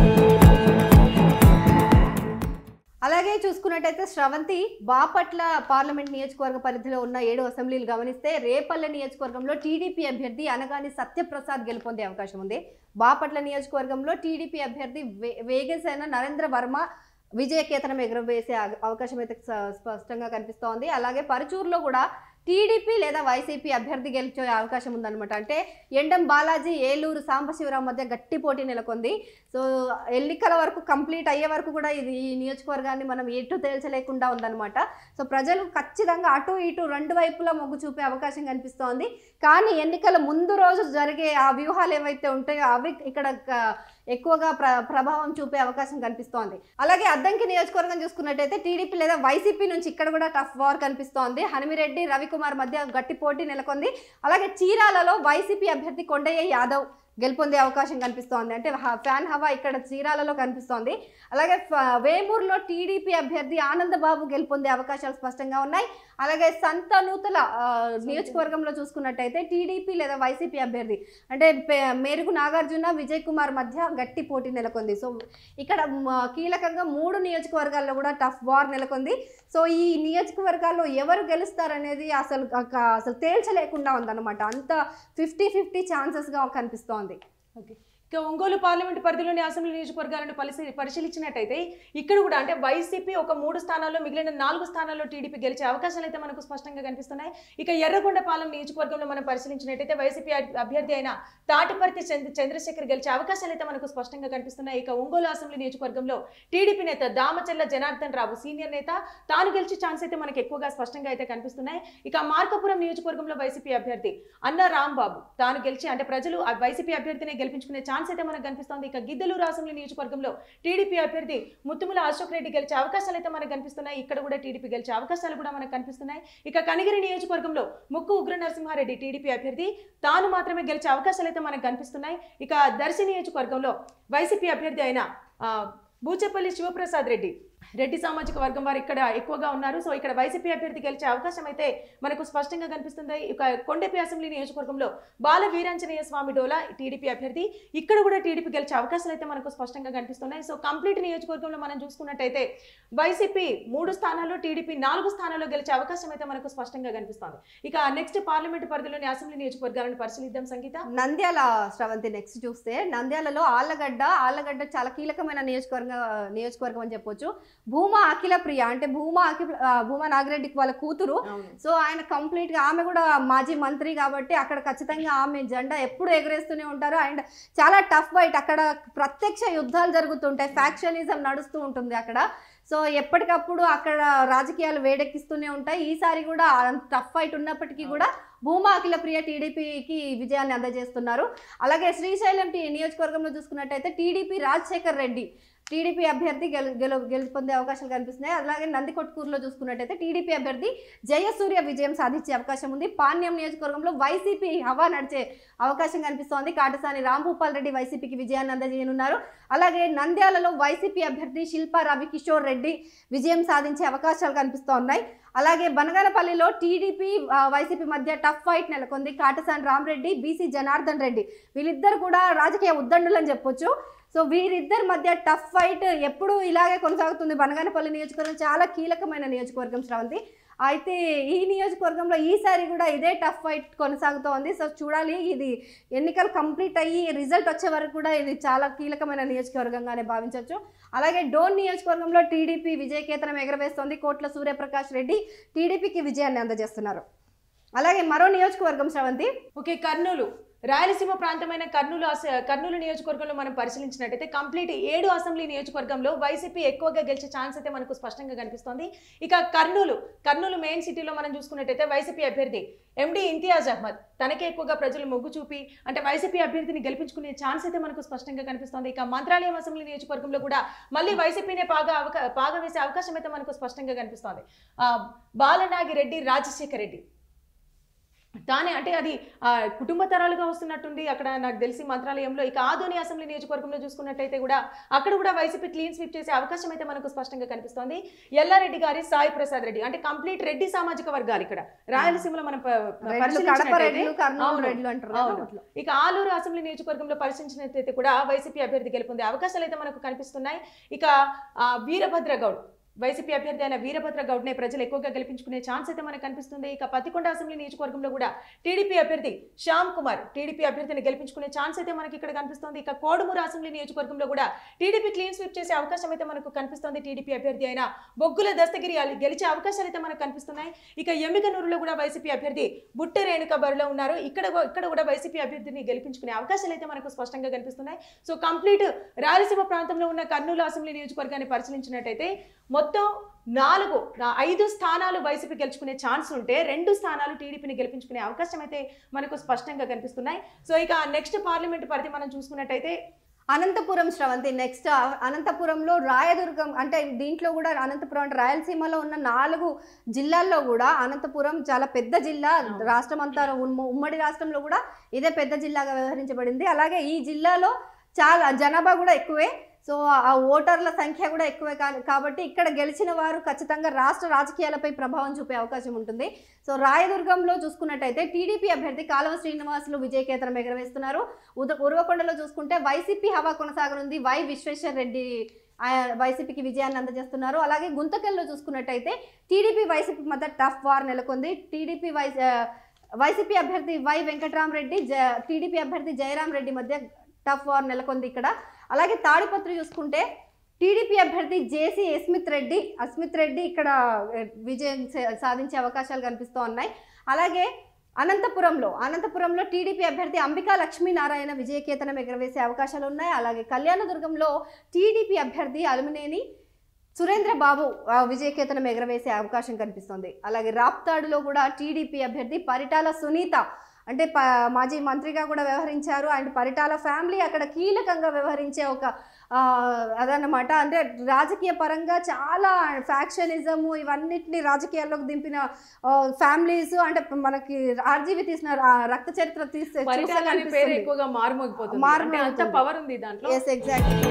అలాగే చూసుకున్నట్టయితే శ్రవంతి బాపట్ల పార్లమెంట్ నియోజకవర్గ పరిధిలో ఉన్న ఏడు అసెంబ్లీలు గమనిస్తే రేపల్లె నియోజకవర్గంలో టీడీపీ అభ్యర్థి అనగాని సత్యప్రసాద్ గెలుపొందే అవకాశం ఉంది బాపట్ల నియోజకవర్గంలో టీడీపీ అభ్యర్థి వే వేగసేన నరేంద్ర వర్మ విజయకేతనం ఎగురవేసే అవ- అవకాశం అయితే స- స్పష్టంగా కనిపిస్తోంది అలాగే పరుచూరులో కూడా టీడీపీ లేదా వైసీపీ అభ్యర్థి గెలిచే అవకాశం ఉందన్నమాట అంటే ఎండం బాలాజీ ఏలూరు సాంబశివరావు మధ్య గట్టి పోటీ నెలకొంది సో ఎన్నికల వరకు కంప్లీట్ అయ్యే వరకు కూడా ఇది ఈ నియోజకవర్గాన్ని మనం ఎటు తేల్చలేకుండా ఉందన్నమాట సో ప్రజలు ఖచ్చితంగా అటు ఇటు రెండు వైపులా మొగ్గు చూపే అవకాశం కనిపిస్తోంది కానీ ఎన్నికల ముందు రోజు జరిగే ఆ వ్యూహాలు ఏవైతే ఉంటాయో అవి ఇక్కడ క- ఎక్కువగా ప్ర ప్రభావం చూపే అవకాశం కనిపిస్తోంది అలాగే అద్దంకి నియోజకవర్గం చూసుకున్నట్టయితే టీడీపీ లేదా వైసీపీ నుంచి ఇక్కడ కూడా టఫ్ వార్ కనిపిస్తోంది హనుమిరెడ్డి రవికుమార్ మధ్య గట్టి పోటీ నెలకొంది అలాగే చీరాలలో వైసీపీ అభ్యర్థి కొండయ్య యాదవ్ గెలుపొందే అవకాశం కనిపిస్తోంది అంటే హ- ఫ్యాన్ హవా ఇక్కడ చీరాలలో కనిపిస్తోంది అలాగే ఫ- వేమూరులో టీడీపీ అభ్యర్థి ఆనందబాబు గెలుపొందే అవకాశాలు స్పష్టంగా ఉన్నాయి అలాగే సంత నూతల ఆ, నియోజకవర్గంలో చూసుకున్నట్టయితే టీడీపీ లేదా వైసీపీ అభ్యర్థి అంటే పె- మెరుగు నాగార్జున విజయ్ కుమార్ మధ్య గట్టి పోటీ నెలకొంది సో ఇక్కడ మ- కీలకంగా మూడు నియోజకవర్గాల్లో కూడా టఫ్ వార్ నెలకొంది సో ఈ నియోజకవర్గాల్లో ఎవరు గెలుస్తారనేది అసలు ఒక- అసలు తేల్చలేకుండా ఉందన్నమాట అంత ఫిఫ్టీ ఫిఫ్టీ ఛాన్సెస్గా కనిపిస్తోంది ఓకే ఇక ఒంగోలు పార్లమెంట్ పరిధిలోని అసెంబ్లీ నియోజకవర్గాలను పరిశీ పరిశీలించినట్టయితే ఇక్కడ కూడా అంటే వైసీపీ ఒక మూడు స్థానాల్లో మిగిలిన నాలుగు స్థానాల్లో టీడీపీ గెలిచే అవకాశాలు అయితే మనకు స్పష్టంగా కనిపిస్తున్నాయి ఇక ఎర్రగొండపాలెం నియోజకవర్గంలో మనం పరిశీలించినట్టయితే వైసీపీ అభ్- అభ్యర్థి అయిన తాటిపర్తి చంద్ర చంద్రశేఖర్ గెలిచే అవకాశాలు అయితే మనకు స్పష్టంగా కనిపిస్తున్నాయి ఇక ఒంగోలు అసెంబ్లీ నియోజకవర్గంలో టీడీపీ నేత దామచల్ల జనార్దన్ రావు సీనియర్ నేత తాను గెలిచే ఛాన్స్ అయితే మనకు ఎక్కువగా స్పష్టంగా అయితే కనిపిస్తున్నాయి ఇక మార్కపురం నియోజకవర్గంలో వైసీపీ అభ్యర్థి అన్న రాంబాబు తాను గెలిచి అంటే ప్రజలు ఆ వైసీపీ అభ్యర్థిని గెలిపించుకునే ఛాన్స్ అయితే మనకు కనిపిస్తోంది ఇక గిద్దలూరు అసెంబ్లీ నియోజకవర్గంలో టీడీపీ అభ్యర్థి ముత్తుముల అశోక్ రెడ్డి గెలిచే అవకాశాలు అయితే మనకు కనిపిస్తున్నాయి ఇక్కడ కూడా టీడీపీ గెలిచే అవకాశాలు కూడా మనకు కనిపిస్తున్నాయి ఇక కనిగిరి నియోజకవర్గంలో ముక్కు ఉగ్ర నరసింహారెడ్డి టీడీపీ అభ్యర్థి తాను మాత్రమే గెలిచే అవకాశాలు అయితే మనకు కనిపిస్తున్నాయి ఇక దర్శి నియోజకవర్గంలో వైసీపీ అభ్యర్థి అయిన ఆ, బూచపల్లి శివప్రసాద్ రెడ్డి రెడ్డి సామాజిక వర్గం వారు ఇక్కడ ఎక్కువగా ఉన్నారు సో ఇక్కడ వైసీపీ అభ్యర్థి గెలిచే అవకాశం అయితే మనకు స్పష్టంగా కనిపిస్తుంది ఇక కొండపి అసెంబ్లీ నియోజకవర్గంలో బాల వీరాంజనేయ స్వామి డోలా టీడీపీ అభ్యర్థి ఇక్కడ కూడా టీడీపీ గెలిచే అవకాశాలు అయితే మనకు స్పష్టంగా కనిపిస్తున్నాయి సో కంప్లీట్ నియోజకవర్గంలో మనం చూసుకున్నట్టయితే వైసీపీ మూడు స్థానాల్లో టీడీపీ నాలుగు స్థానాల్లో గెలిచే అవకాశం అయితే మనకు స్పష్టంగా కనిపిస్తోంది ఇక నెక్స్ట్ పార్లమెంట్ పరిధిలోని అసెంబ్లీ నియోజకవర్గాలను పరిశీలిద్దాం సంగీత నంద్యాల శ్రవంతి నెక్స్ట్ చూస్తే నంద్యాలలో ఆళ్ళగడ్డ ఆళ్ళగడ్డ చాలా కీలకమైన నియోజకవర్గ నియోజకవర్గం అని చెప్పొచ్చు భూమా అఖిల ప్రియ అంటే భూమా అఖిల ఆ, భూమా నాగిరెడ్డికి వాళ్ళ కూతురు సో ఆయన కంప్లీట్ గా ఆమె కూడా మాజీ మంత్రి కాబట్టి అక్కడ ఖచ్చితంగా ఆమె జెండా ఎప్పుడు ఎగరేస్తూనే ఉంటారు అండ్ చాలా టఫ్ ఫైట్ అక్కడ ప్రత్యక్ష యుద్ధాలు జరుగుతుంటాయి ఫ్యాక్షనిజం నడుస్తూ ఉంటుంది అక్కడ సో ఎప్పటికప్పుడు అక్కడ రాజకీయాలు వేడెక్కిస్తూనే ఉంటాయి ఈసారి కూడా టఫ్ ఫైట్ ఉన్నప్పటికీ కూడా భూమా అఖిల ప్రియ టీడీపీకి విజయాన్ని అందజేస్తున్నారు అలాగే శ్రీశైలం టీ నియోజకవర్గంలో చూసుకున్నట్టయితే టీడీపీ రాజశేఖర్ రెడ్డి టీడీపీ అభ్యర్థి గెలు గెలు గెలుపొందే అవకాశాలు కనిపిస్తున్నాయి అలాగే నందికొట్కూరులో చూసుకున్నట్టయితే టీడీపీ అభ్యర్థి జయసూర్య విజయం సాధించే అవకాశం ఉంది పాణ్యం నియోజకవర్గంలో వైసీపీ హవా నడిచే అవకాశం కనిపిస్తోంది కాటసాని రాంభూపాల్ రెడ్డి వైసీపీకి విజయాన్ని అందజేయనున్నారు అలాగే నంద్యాలలో వైసీపీ అభ్యర్థి శిల్పా రవి కిషోర్ రెడ్డి రెడ్డి విజయం సాధించే అవకాశాలు కనిపిస్తూ ఉన్నాయి అలాగే బనగానపల్లిలో టీడీపీ ఆ, వైసీపీ మధ్య టఫ్ ఫైట్ నెలకొంది కాటసాని రామరెడ్డి బీసీ జనార్దన్ రెడ్డి వీళ్ళిద్దరు కూడా రాజకీయ ఉద్దండులు అని చెప్పొచ్చు సో వీరిద్దరి మధ్య టఫ్ ఫైట్ ఎప్పుడు ఇలాగే కొనసాగుతుంది బనగానపల్లి నియోజకవర్గం చాలా కీలకమైన నియోజకవర్గం శ్రవంతి అయితే ఈ నియోజకవర్గంలో ఈసారి కూడా ఇదే టఫ్ ఫైట్ కొనసాగుతోంది సో చూడాలి ఇది ఎన్నికలు కంప్లీట్ అయ్యి రిజల్ట్ వచ్చే వరకు కూడా ఇది చాలా కీలకమైన నియోజకవర్గంగానే భావించవచ్చు అలాగే డోన్ నియోజకవర్గంలో టీడీపీ విజయకేతనం ఎగరవేస్తోంది కోట్ల సూర్యప్రకాష్ రెడ్డి టీడీపీకి విజయాన్ని అందజేస్తున్నారు అలాగే మరో నియోజకవర్గం శ్రవంతి ఓకే కర్నూలు రాయలసీమ ప్రాంతమైన కర్నూలు అస- కర్నూలు నియోజకవర్గంలో మనం పరిశీలించినట్టయితే కంప్లీట్ ఏడు అసెంబ్లీ నియోజకవర్గంలో వైసీపీ ఎక్కువగా గెలిచే ఛాన్స్ అయితే మనకు స్పష్టంగా కనిపిస్తోంది ఇక కర్నూలు కర్నూలు మెయిన్ సిటీలో మనం చూసుకున్నట్టయితే వైసీపీ అభ్యర్థి ఎండి ఇంతియాజ్ అహ్మద్ తనకే ఎక్కువగా ప్రజలు మొగ్గు చూపి అంటే వైసీపీ అభ్యర్థిని గెలిపించుకునే ఛాన్స్ అయితే మనకు స్పష్టంగా కనిపిస్తోంది ఇక మంత్రాలయం అసెంబ్లీ నియోజకవర్గంలో కూడా మళ్ళీ వైసీపీనే పాగా అవకా పాగా వేసే అవకాశం అయితే మనకు స్పష్టంగా కనిపిస్తోంది ఆ, బాలనాగి రెడ్డి రాజశేఖర్ రెడ్డి తానే అంటే అది ఆ, కుటుంబ తరాలుగా వస్తున్నట్టుంది అక్కడ నాకు తెలిసి మంత్రాలయంలో ఇక ఆదోని అసెంబ్లీ నియోజకవర్గంలో చూసుకున్నట్టయితే కూడా అక్కడ కూడా వైసీపీ క్లీన్ స్వీప్ చేసే అవకాశం అయితే మనకు స్పష్టంగా కనిపిస్తోంది ఎల్లారెడ్డి గారి సాయి ప్రసాద్ రెడ్డి అంటే కంప్లీట్ రెడ్డి సామాజిక వర్గాలు ఇక్కడ రాయలసీమలో మనం ప- రెడ్లు, కడప పరిశీలించినట్టయితే రెడ్లు కర్నూలు అవును. రెడ్లు అంటారు కదా అవును. అట్లా. ఇక ఆలూరు అసెంబ్లీ నియోజకవర్గంలో పరిశీలించినట్లయితే కూడా వైసీపీ అభ్యర్థి గెలుపొందే అవకాశాలు అయితే మనకు కనిపిస్తున్నాయి ఇక ఆ, వీరభద్ర గౌడ్ వైసీపీ అభ్యర్థి అయిన వీరభద్ర గౌడ్నే ప్రజలు ఎక్కువగా గెలిపించుకునే ఛాన్స్ అయితే మనకు కనిపిస్తుంది ఇక పతికొండ అసెంబ్లీ నియోజకవర్గంలో కూడా టీడీపీ అభ్యర్థి శ్యామ్ కుమార్ టీడీపీ అభ్యర్థిని గెలిపించుకునే ఛాన్స్ అయితే మనకి ఇక్కడ కనిపిస్తుంది ఇక కోడుమూరు అసెంబ్లీ నియోజకవర్గంలో కూడా టీడీపీ క్లీన్ స్వీప్ చేసే అవకాశం అయితే మనకు కనిపిస్తుంది టీడీపీ అభ్యర్థి అయిన బొగ్గుల దస్తగిరి అలీ గెలిచే అవకాశాలు అయితే మనకు కనిపిస్తున్నాయి ఇక ఎమ్మికనూరులో కూడా వైసీపీ అభ్యర్థి బుట్టె రేణుక బరిలో ఉన్నారు ఇక్కడ కూ- ఇక్కడ కూడా వైసీపీ అభ్యర్థిని గెలిపించుకునే అవకాశాలు అయితే మనకు స్పష్టంగా కనిపిస్తున్నాయి సో కంప్లీట్ రాయలసీమ ప్రాంతంలో ఉన్న కర్నూలు అసెంబ్లీ నియోజకవర్గాన్ని పరిశీలించినట్టయితే మొత్తం నాలుగు నా- ఐదు స్థానాలు వైసీపీ గెలుచుకునే ఛాన్స్ ఉంటే రెండు స్థానాలు టీడీపీని గెలిపించుకునే అవకాశం అయితే మనకు స్పష్టంగా కనిపిస్తున్నాయి సో ఇక నెక్స్ట్ పార్లమెంట్ పరిధి మనం చూసుకున్నట్టయితే అనంతపురం శ్రవంతి నెక్స్ట్ అనంతపురంలో రాయదుర్గం అంటే దీంట్లో కూడా అనంతపురం అంటే రాయలసీమలో ఉన్న నాలుగు జిల్లాల్లో కూడా అనంతపురం చాలా పెద్ద జిల్లా అవును. రాష్ట్రం అంతా ఉమ్మ- ఉమ్మడి రాష్ట్రంలో కూడా ఇదే పెద్ద జిల్లాగా వ్యవహరించబడింది అలాగే ఈ జిల్లాలో చాలా జనాభా కూడా ఎక్కువే సో ఆ ఓటర్ల సంఖ్య కూడా ఎక్కువే కా- కాబట్టి ఇక్కడ గెలిచిన వారు ఖచ్చితంగా రాష్ట్ర రాజకీయాలపై ప్రభావం చూపే అవకాశం ఉంటుంది సో రాయదుర్గంలో చూసుకున్నట్టయితే టీడీపీ అభ్యర్థి కాలువ శ్రీనివాసులు విజయకేతనం ఎగరవేస్తున్నారు ఉద ఉరవకొండలో చూసుకుంటే వైసీపీ హవా కొనసాగనుంది వై విశ్వేశ్వర్ రెడ్డి ఆయన వైసీపీకి విజయాన్ని అందజేస్తున్నారు అలాగే గుంతకల్లో చూసుకున్నట్టయితే టీడీపీ వైసీపీ మధ్య టఫ్ వార్ నెలకొంది టీడీపీ వై ఆ, వైసీపీ అభ్యర్థి వై వెంకట్రామరెడ్డి జ టీడీపీ అభ్యర్థి జయరాం రెడ్డి మధ్య టఫ్ వార్ నెలకొంది ఇక్కడ అలాగే తాడిపత్రి చూసుకుంటే టీడీపీ అభ్యర్థి జేసీ అస్మిత్ రెడ్డి అస్మిత్ రెడ్డి ఇక్కడ ఆ, విజయం సా- సాధించే అవకాశాలు కనిపిస్తూ ఉన్నాయి అలాగే అనంతపురంలో అనంతపురంలో టీడీపీ అభ్యర్థి అంబికా లక్ష్మీనారాయణ విజయకేతనం ఎగరవేసే అవకాశాలు ఉన్నాయి అలాగే కళ్యాణదుర్గంలో టీడీపీ అభ్యర్థి అలుమినేని సురేంద్ర బాబు ఆ, విజయకేతనం ఎగరవేసే అవకాశం కనిపిస్తుంది అలాగే రాప్తాడులో కూడా టీడీపీ అభ్యర్థి పరిటాల సునీత అంటే ప మాజీ మంత్రిగా కూడా వ్యవహరించారు అండ్ పరిటాల ఫ్యామిలీ అక్కడ కీలకంగా వ్యవహరించే ఒక ఆ, అదన్నమాట అంటే రాజకీయ పరంగా చాలా ఫ్యాక్షనిజము ఇవన్నిటిని రాజకీయాల్లోకి దింపిన ఫ్యామిలీస్ అంటే మనకి ఆర్జీవి తీసిన ఆ రక్త చరిత్ర తీస్తే చూస్తే పరిటాల అనే పేరు కనిపిస్తుంది. ఎక్కువగా మారుమోగిపోతుంది మారుమోగుతుంది. అంటే అంత పవర్ ఉంది దాంట్లో ఎస్ ఎగ్జాక్ట్లీ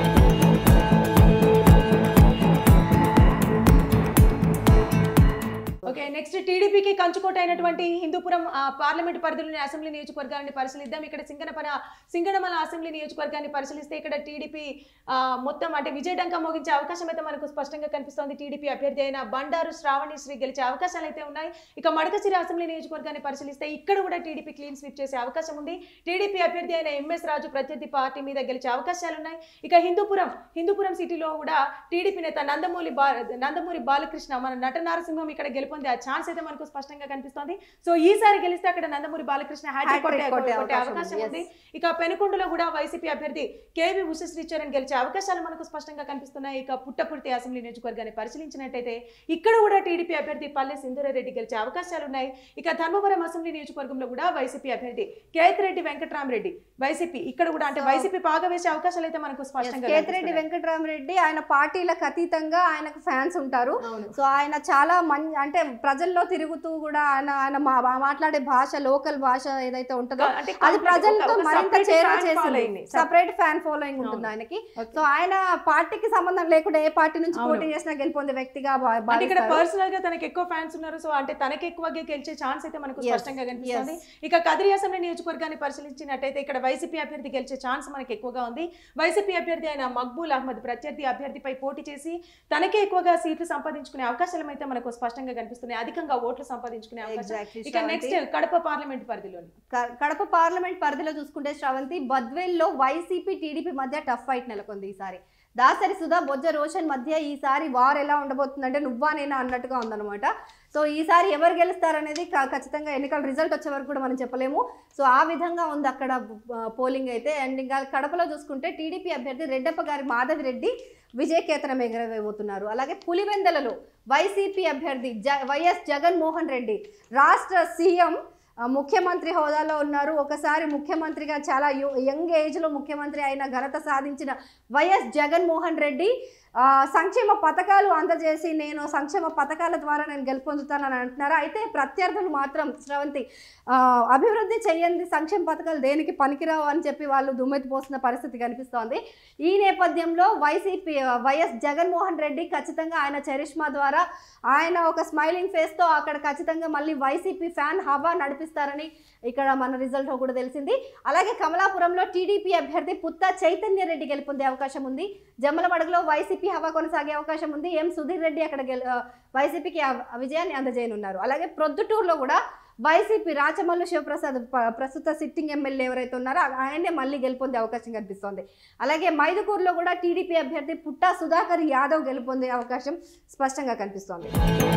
ఓకే నెక్స్ట్ టీడీపీకి కంచుకోట అయినటువంటి హిందూపురం ఆ, పార్లమెంట్ పరిధిలోని అసెంబ్లీ నియోజకవర్గాన్ని పరిశీలిద్దాం ఇక్కడ సింగనపన సింగనమల అసెంబ్లీ నియోజకవర్గాన్ని పరిశీలిస్తే ఇక్కడ టీడీపీ ఆ, మొత్తం అంటే విజయడంక మోగించే అవకాశం అయితే మనకు స్పష్టంగా కనిపిస్తోంది టీడీపీ అభ్యర్థి అయిన బండారు శ్రావణి శ్రీ గెలిచే అవకాశాలు అయితే ఉన్నాయి ఇక మడకసిరి అసెంబ్లీ నియోజకవర్గాన్ని పరిశీలిస్తే ఇక్కడ కూడా టీడీపీ క్లీన్ స్వీప్ చేసే అవకాశం ఉంది టీడీపీ అభ్యర్థి అయిన ఎంఎస్ రాజు ప్రత్యర్థి పార్టీ మీద గెలిచే అవకాశాలు ఉన్నాయి ఇక హిందూపురం హిందూపురం సిటీలో కూడా టీడీపీ నేత నందమూరి బా నందమూరి బాలకృష్ణ మన నట నరసింహం ఇక్కడ గెలుపొందే ఆ ఛాన్స్ అయితే మనకు స్పష్టంగా కనిపిస్తోంది సో ఈసారి గెలిస్తే అక్కడ నందమూరి బాలకృష్ణ హ్యాట్రిక్ Hat-trick కొట్టే కొట్టే కొట్టే అవకాశం అవకాశం ఉంది, ఉంది ఇక పెనుకొండలో కూడా వైసీపీ అభ్యర్థి కేవీ ఉషశ్రీచరణ్ గెలిచే అవకాశాలు మనకు స్పష్టంగా కనిపిస్తున్నాయి ఇక పుట్టపుర్తి అసెంబ్లీ నియోజకవర్గాన్ని పరిశీలించినట్టయితే ఇక్కడ కూడా టీడీపీ అభ్యర్థి పల్లె సింధురారెడ్డి గెలిచే అవకాశాలు ఉన్నాయి ఇక ధర్మవరం అసెంబ్లీ నియోజకవర్గంలో కూడా వైసీపీ అభ్యర్థి కేతిరెడ్డి వెంకటరామరెడ్డి వైసీపీ ఇక్కడ కూడా అంటే So- వైసీపీ పాగా వేసే అవకాశాలు అయితే మనకు స్పష్టంగా కేతిరెడ్డి కనిపిస్తున్నాయి. వెంకటరామరెడ్డి ఆయన పార్టీలకు అతీతంగా ఆయనకు ఫ్యాన్స్ ఉంటారు అవును సో ఆయన చాలా మం అంటే ప్రజల్లో తిరుగుతూ కూడా ఆయన ఆయన మా- మా- మాట్లాడే భాష లోకల్ భాష ఏదైతే ఉంటుందో అంటే అది complete ప్రజలతో ఒక- ఒక మరింత separate చేరువ fan చేసింది following ని. సపరేట్ ఫ్యాన్ ఫాలోయింగ్ ఉంటుంది అవును. ఆయనకి Okay. సో ఆయన పార్టీకి సంబంధం లేకుండా ఏ పార్టీ నుంచి అవును. పోటీ చేసినా గెలుపొందే వ్యక్తిగా భా- అంటే ఇక్కడ భావిస్తారు. పర్సనల్ గా తనకి ఎక్కువ ఫ్యాన్స్ ఉన్నారు సో అంటే తనకి ఎక్కువగా గెలిచే ఛాన్స్ అయితే మనకు Yes, స్పష్టంగా కనిపిస్తుంది ఇక కదిరి అసెంబ్లీ నియోజకవర్గాన్ని పరిశీలించినట్టయితే ఇక్కడ వైసీపీ అభ్యర్థి గెలిచే ఛాన్స్ మనకి ఎక్కువగా ఉంది వైసీపీ అభ్యర్థి అయిన మక్బూల్ అహ్మద్ ప్రత్యర్థి అభ్యర్థిపై పోటీ చేసి తనకే ఎక్కువగా సీట్లు సంపాదించుకునే అవకాశాలు అయితే మనకు స్పష్టంగా కనిపిస్తున్నాయి అధికంగా ఓట్లు సంపాదించుకునే అవకాశం Exactly, ఇక శ్రవంతి. నెక్స్ట్ కడప పార్లమెంట్ పరిధిలోని క- కడప పార్లమెంట్ పరిధిలో చూసుకుంటే శ్రవంతి బద్వేల్లో వైసీపీ టీడీపీ మధ్య టఫ్ ఫైట్ నెలకొంది ఈసారి దాసరి సుధా బొజ్జ రోషన్ మధ్య ఈసారి వార్ ఎలా ఉండబోతుందంటే నువ్వా నేనా అన్నట్టుగా ఉందన్నమాట సో ఈసారి ఎవరు గెలుస్తారనేది క- ఖచ్చితంగా ఎన్నికల రిజల్ట్ వచ్చే వరకు కూడా మనం చెప్పలేము సో ఆ విధంగా ఉంది అక్కడ పోలింగ్ అయితే అండ్ ఇంకా కడపలో చూసుకుంటే టీడీపీ అభ్యర్థి రెడ్డప్ప గారి మాధవి రెడ్డి విజయకేతనం ఎగరవేయబోతున్నారు అలాగే పులివెందలలో వైసీపీ అభ్యర్థి జ వైఎస్ జగన్మోహన్ రెడ్డి రాష్ట్ర సీఎం ఆ, ముఖ్యమంత్రి హోదాలో ఉన్నారు ఒకసారి ముఖ్యమంత్రిగా చాలా యు- యంగ్ ఏజ్లో ముఖ్యమంత్రి అయిన ఘనత సాధించిన వైఎస్ జగన్మోహన్ రెడ్డి ఆ, సంక్షేమ పథకాలు అందజేసి నేను సంక్షేమ పథకాల ద్వారా నేను గెలుపొందుతానని అంటున్నారు అయితే ప్రత్యర్థులు మాత్రం శ్రవంతి ఆ, అభివృద్ధి చేయండి సంక్షేమ పథకాలు దేనికి పనికిరావు అని చెప్పి వాళ్ళు దుమ్మెత్తిపోసిన పరిస్థితి కనిపిస్తోంది ఈ నేపథ్యంలో వైసీపీ వైఎస్ జగన్మోహన్ రెడ్డి ఖచ్చితంగా ఆయన చరిష్మా ద్వారా ఆయన ఒక స్మైలింగ్ ఫేస్తో అక్కడ ఖచ్చితంగా మళ్ళీ వైసీపీ ఫ్యాన్ హవా నడిపిస్తారని ఇక్కడ మన రిజల్ట్ కూడా తెలిసింది అలాగే కమలాపురంలో టీడీపీ అభ్యర్థి పుత్త చైతన్య రెడ్డి గెలుపొందే అవకాశం ఉంది జమ్మలమడుగులో వైసీపీ హవా కొనసాగే అవకాశం ఉంది ఎం సుధీర్ రెడ్డి అక్కడ గెల్ ఆ, వైసీపీకి ఆ విజయాన్ని అందజేయనున్నారు అలాగే ప్రొద్దుటూరులో కూడా వైసీపీ రాచమల్లు శివప్రసాద్ ప- ప్రస్తుత సిట్టింగ్ ఎమ్మెల్యే ఎవరైతే ఉన్నారో ఆయనే మళ్ళీ గెలుపొందే అవకాశం కనిపిస్తోంది అలాగే మైదుకూరులో కూడా టీడీపీ అభ్యర్థి పుట్టా సుధాకర్ యాదవ్ గెలుపొందే అవకాశం స్పష్టంగా కనిపిస్తోంది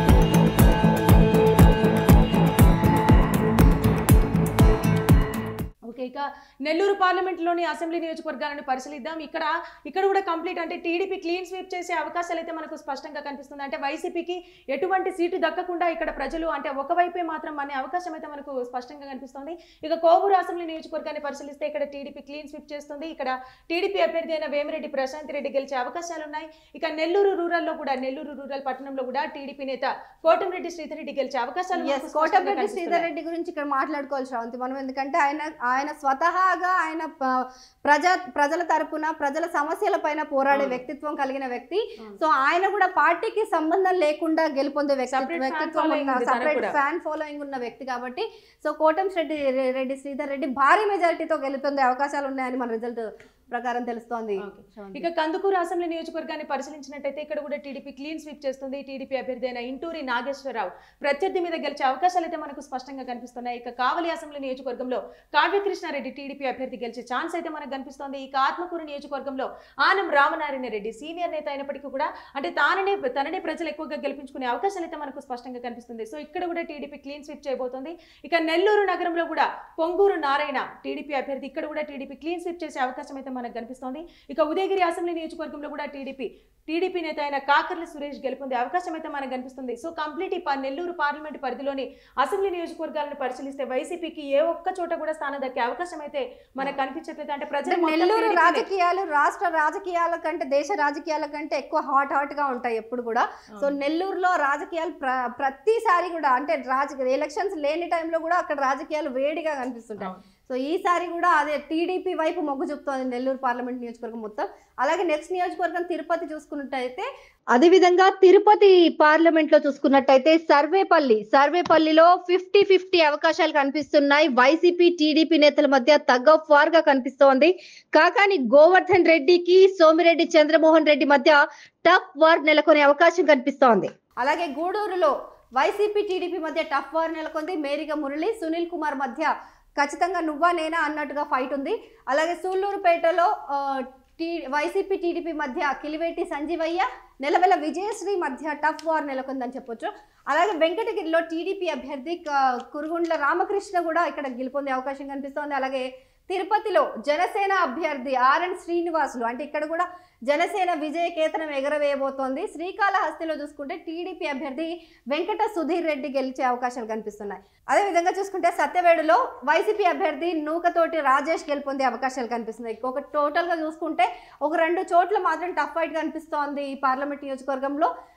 ఓకే ఇక నెల్లూరు పార్లమెంట్లోని అసెంబ్లీ నియోజకవర్గాలను పరిశీలిద్దాం ఇక్కడ ఇక్కడ కూడా కంప్లీట్ అంటే టీడీపీ క్లీన్ స్వీప్ చేసే అవకాశాలు అయితే మనకు స్పష్టంగా కనిపిస్తుంది అంటే వైసీపీకి ఎటువంటి సీటు దక్కకుండా ఇక్కడ ప్రజలు అంటే ఒకవైపే మాత్రం అనే అవకాశం అయితే మనకు స్పష్టంగా కనిపిస్తుంది ఇక కోవూరు అసెంబ్లీ నియోజకవర్గాన్ని పరిశీలిస్తే ఇక్కడ టీడీపీ క్లీన్ స్వీప్ చేస్తుంది ఇక్కడ టీడీపీ అభ్యర్థి అయిన వేమిరెడ్డి ప్రశాంత్ రెడ్డి గెలిచే అవకాశాలు ఉన్నాయి ఇక నెల్లూరు రూరల్లో కూడా నెల్లూరు రూరల్ పట్టణంలో కూడా టీడీపీ నేత కోటంరెడ్డి శ్రీధర్ రెడ్డి గెలిచే అవకాశాలు మనకు ఎస్ స్పష్టంగా కోటమిరెడ్డి కనిపిస్తున్నాయి. శ్రీధర్ రెడ్డి గురించి ఇక్కడ మాట్లాడుకోవాలి శ్రవంతి మనం ఎందుకంటే ఆయన ఆయన స్వతహాగా ఆయన ప- ప్రజా ప్రజల తరపున ప్రజల సమస్యల పైన పోరాడే అవును. వ్యక్తిత్వం కలిగిన వ్యక్తి అవును. సో ఆయన కూడా పార్టీకి సంబంధం లేకుండా గెలుపొందే వ్యక్తి Separate fan వ్యక్తిత్వం following ఉన్న ఉంది తనకు సపరేట్ కూడా. ఫ్యాన్ ఫాలోయింగ్ ఉన్న వ్యక్తి కాబట్టి సో కోటం రెడ్డి రెడ్డి శ్రీధర్ రెడ్డి భారీ మెజారిటీతో గెలుపొందే అవకాశాలు ఉన్నాయని మన రిజల్ట్ ప్రకారం తెలుస్తోంది ఓకే. శ్రవంతి. ఇక కందుకూరు అసెంబ్లీ నియోజకవర్గాన్ని పరిశీలించినట్టయితే ఇక్కడ కూడా టీడీపీ క్లీన్ స్వీప్ చేస్తుంది టీడీపీ అభ్యర్థి అయిన ఇంటూరి నాగేశ్వరరావు ప్రత్యర్థి మీద గెలిచే అవకాశాలు అయితే మనకు స్పష్టంగా కనిపిస్తున్నాయి ఇక కావలి అసెంబ్లీ నియోజకవర్గంలో కావ్యకృష్ణారెడ్డి టీడీపీ అభ్యర్థి గెలిచే ఛాన్స్ అయితే మనకు కనిపిస్తోంది ఇక ఆత్మకూరు నియోజకవర్గంలో ఆనం రామనారాయణ రెడ్డి సీనియర్ నేత అయినప్పటికీ కూడా అంటే తాననే తననే ప్రజలు ఎక్కువగా గెలిపించుకునే అవకాశాలు అయితే మనకు స్పష్టంగా కనిపిస్తుంది సో ఇక్కడ కూడా టీడీపీ క్లీన్ స్వీప్ చేయబోతోంది ఇక నెల్లూరు నగరంలో కూడా పొంగూరు నారాయణ టీడీపీ అభ్యర్థి ఇక్కడ కూడా టీడీపీ క్లీన్ స్వీప్ చేసే అవకాశం అయితే మనకు కనిపిస్తోంది ఇక ఉదయగిరి అసెంబ్లీ నియోజకవర్గంలో కూడా టీడీపీ టీడీపీ నేత అయిన కాకర్ల సురేష్ గెలుపొందే అవకాశం అయితే మనకు కనిపిస్తుంది సో కంప్లీట్ ఈ ప- నెల్లూరు పార్లమెంట్ పరిధిలోని అసెంబ్లీ నియోజకవర్గాలను పరిశీలిస్తే వైసీపీకి ఏ ఒక్క చోట కూడా స్థానం దక్కే అవకాశం అయితే మనకు కనిపించట్లేదు అంటే ప్రజలు అంటే మొత్తం నెల్లూరు TDP నే. రాజకీయాలు రాష్ట్ర రాజకీయాల కంటే దేశ రాజకీయాల కంటే ఎక్కువ హాట్ హాట్ గా ఉంటాయి ఎప్పుడు కూడా సో నెల్లూరులో రాజకీయాలు ప్ర ప్రతిసారి కూడా అంటే రాజకీయ ఎలక్షన్స్ లేని టైంలో కూడా అక్కడ రాజకీయాలు వేడిగా కనిపిస్తుంటాయి అవును. సో ఈసారి కూడా అదే టీడీపీ వైపు మొగ్గు చూపుతోంది నెల్లూరు పార్లమెంట్ నియోజకవర్గం మొత్తం అలాగే నెక్స్ట్ నియోజకవర్గం తిరుపతి చూసుకున్నట్టయితే అదేవిధంగా తిరుపతి పార్లమెంట్ లో చూసుకున్నట్టయితే సర్వేపల్లి సర్వేపల్లిలో ఫిఫ్టీ ఫిఫ్టీ అవకాశాలు కనిపిస్తున్నాయి వైసీపీ టీడీపీ నేతల మధ్య తగ్ ఆఫ్ వార్ గా కనిపిస్తోంది కాకాని గోవర్ధన్ రెడ్డికి సోమిరెడ్డి చంద్రమోహన్ రెడ్డి మధ్య టఫ్ వార్ నెలకొనే అవకాశం కనిపిస్తోంది అలాగే గూడూరులో వైసీపీ టీడీపీ మధ్య టఫ్ వార్ నెలకొంది మేరిగ మురళి సునీల్ కుమార్ మధ్య ఖచ్చితంగా నువ్వా నేనా అన్నట్టుగా ఫైట్ ఉంది అలాగే సూళ్లూరుపేటలో ఆ, టీ వైసీపీ టీడీపీ మధ్య కిలివేటి సంజీవయ్య నెలవెల విజయశ్రీ మధ్య టఫ్ వార్ నెలకొందని చెప్పొచ్చు అలాగే వెంకటగిరిలో టీడీపీ అభ్యర్థి క- కురుగుండ్ల రామకృష్ణ కూడా ఇక్కడ గెలుపొందే అవకాశం కనిపిస్తోంది అలాగే తిరుపతిలో జనసేన అభ్యర్థి ఆర్ఎన్ శ్రీనివాసులు అంటే ఇక్కడ కూడా జనసేన విజయ కేతనం ఎగరవేయబోతోంది శ్రీకాళహస్తిలో చూసుకుంటే టీడీపీ అభ్యర్థి వెంకట సుధీర్ రెడ్డి గెలిచే అవకాశాలు కనిపిస్తున్నాయి అదే విధంగా చూసుకుంటే సత్యవేడులో వైసీపీ అభ్యర్థి నూకతోటి రాజేష్ గెలుపొందే అవకాశాలు కనిపిస్తున్నాయి ఒక టోటల్ గా చూసుకుంటే ఒక రెండు చోట్ల మాత్రం టఫ్ ఫైట్ కనిపిస్తోంది ఈ పార్లమెంట్ నియోజకవర్గంలో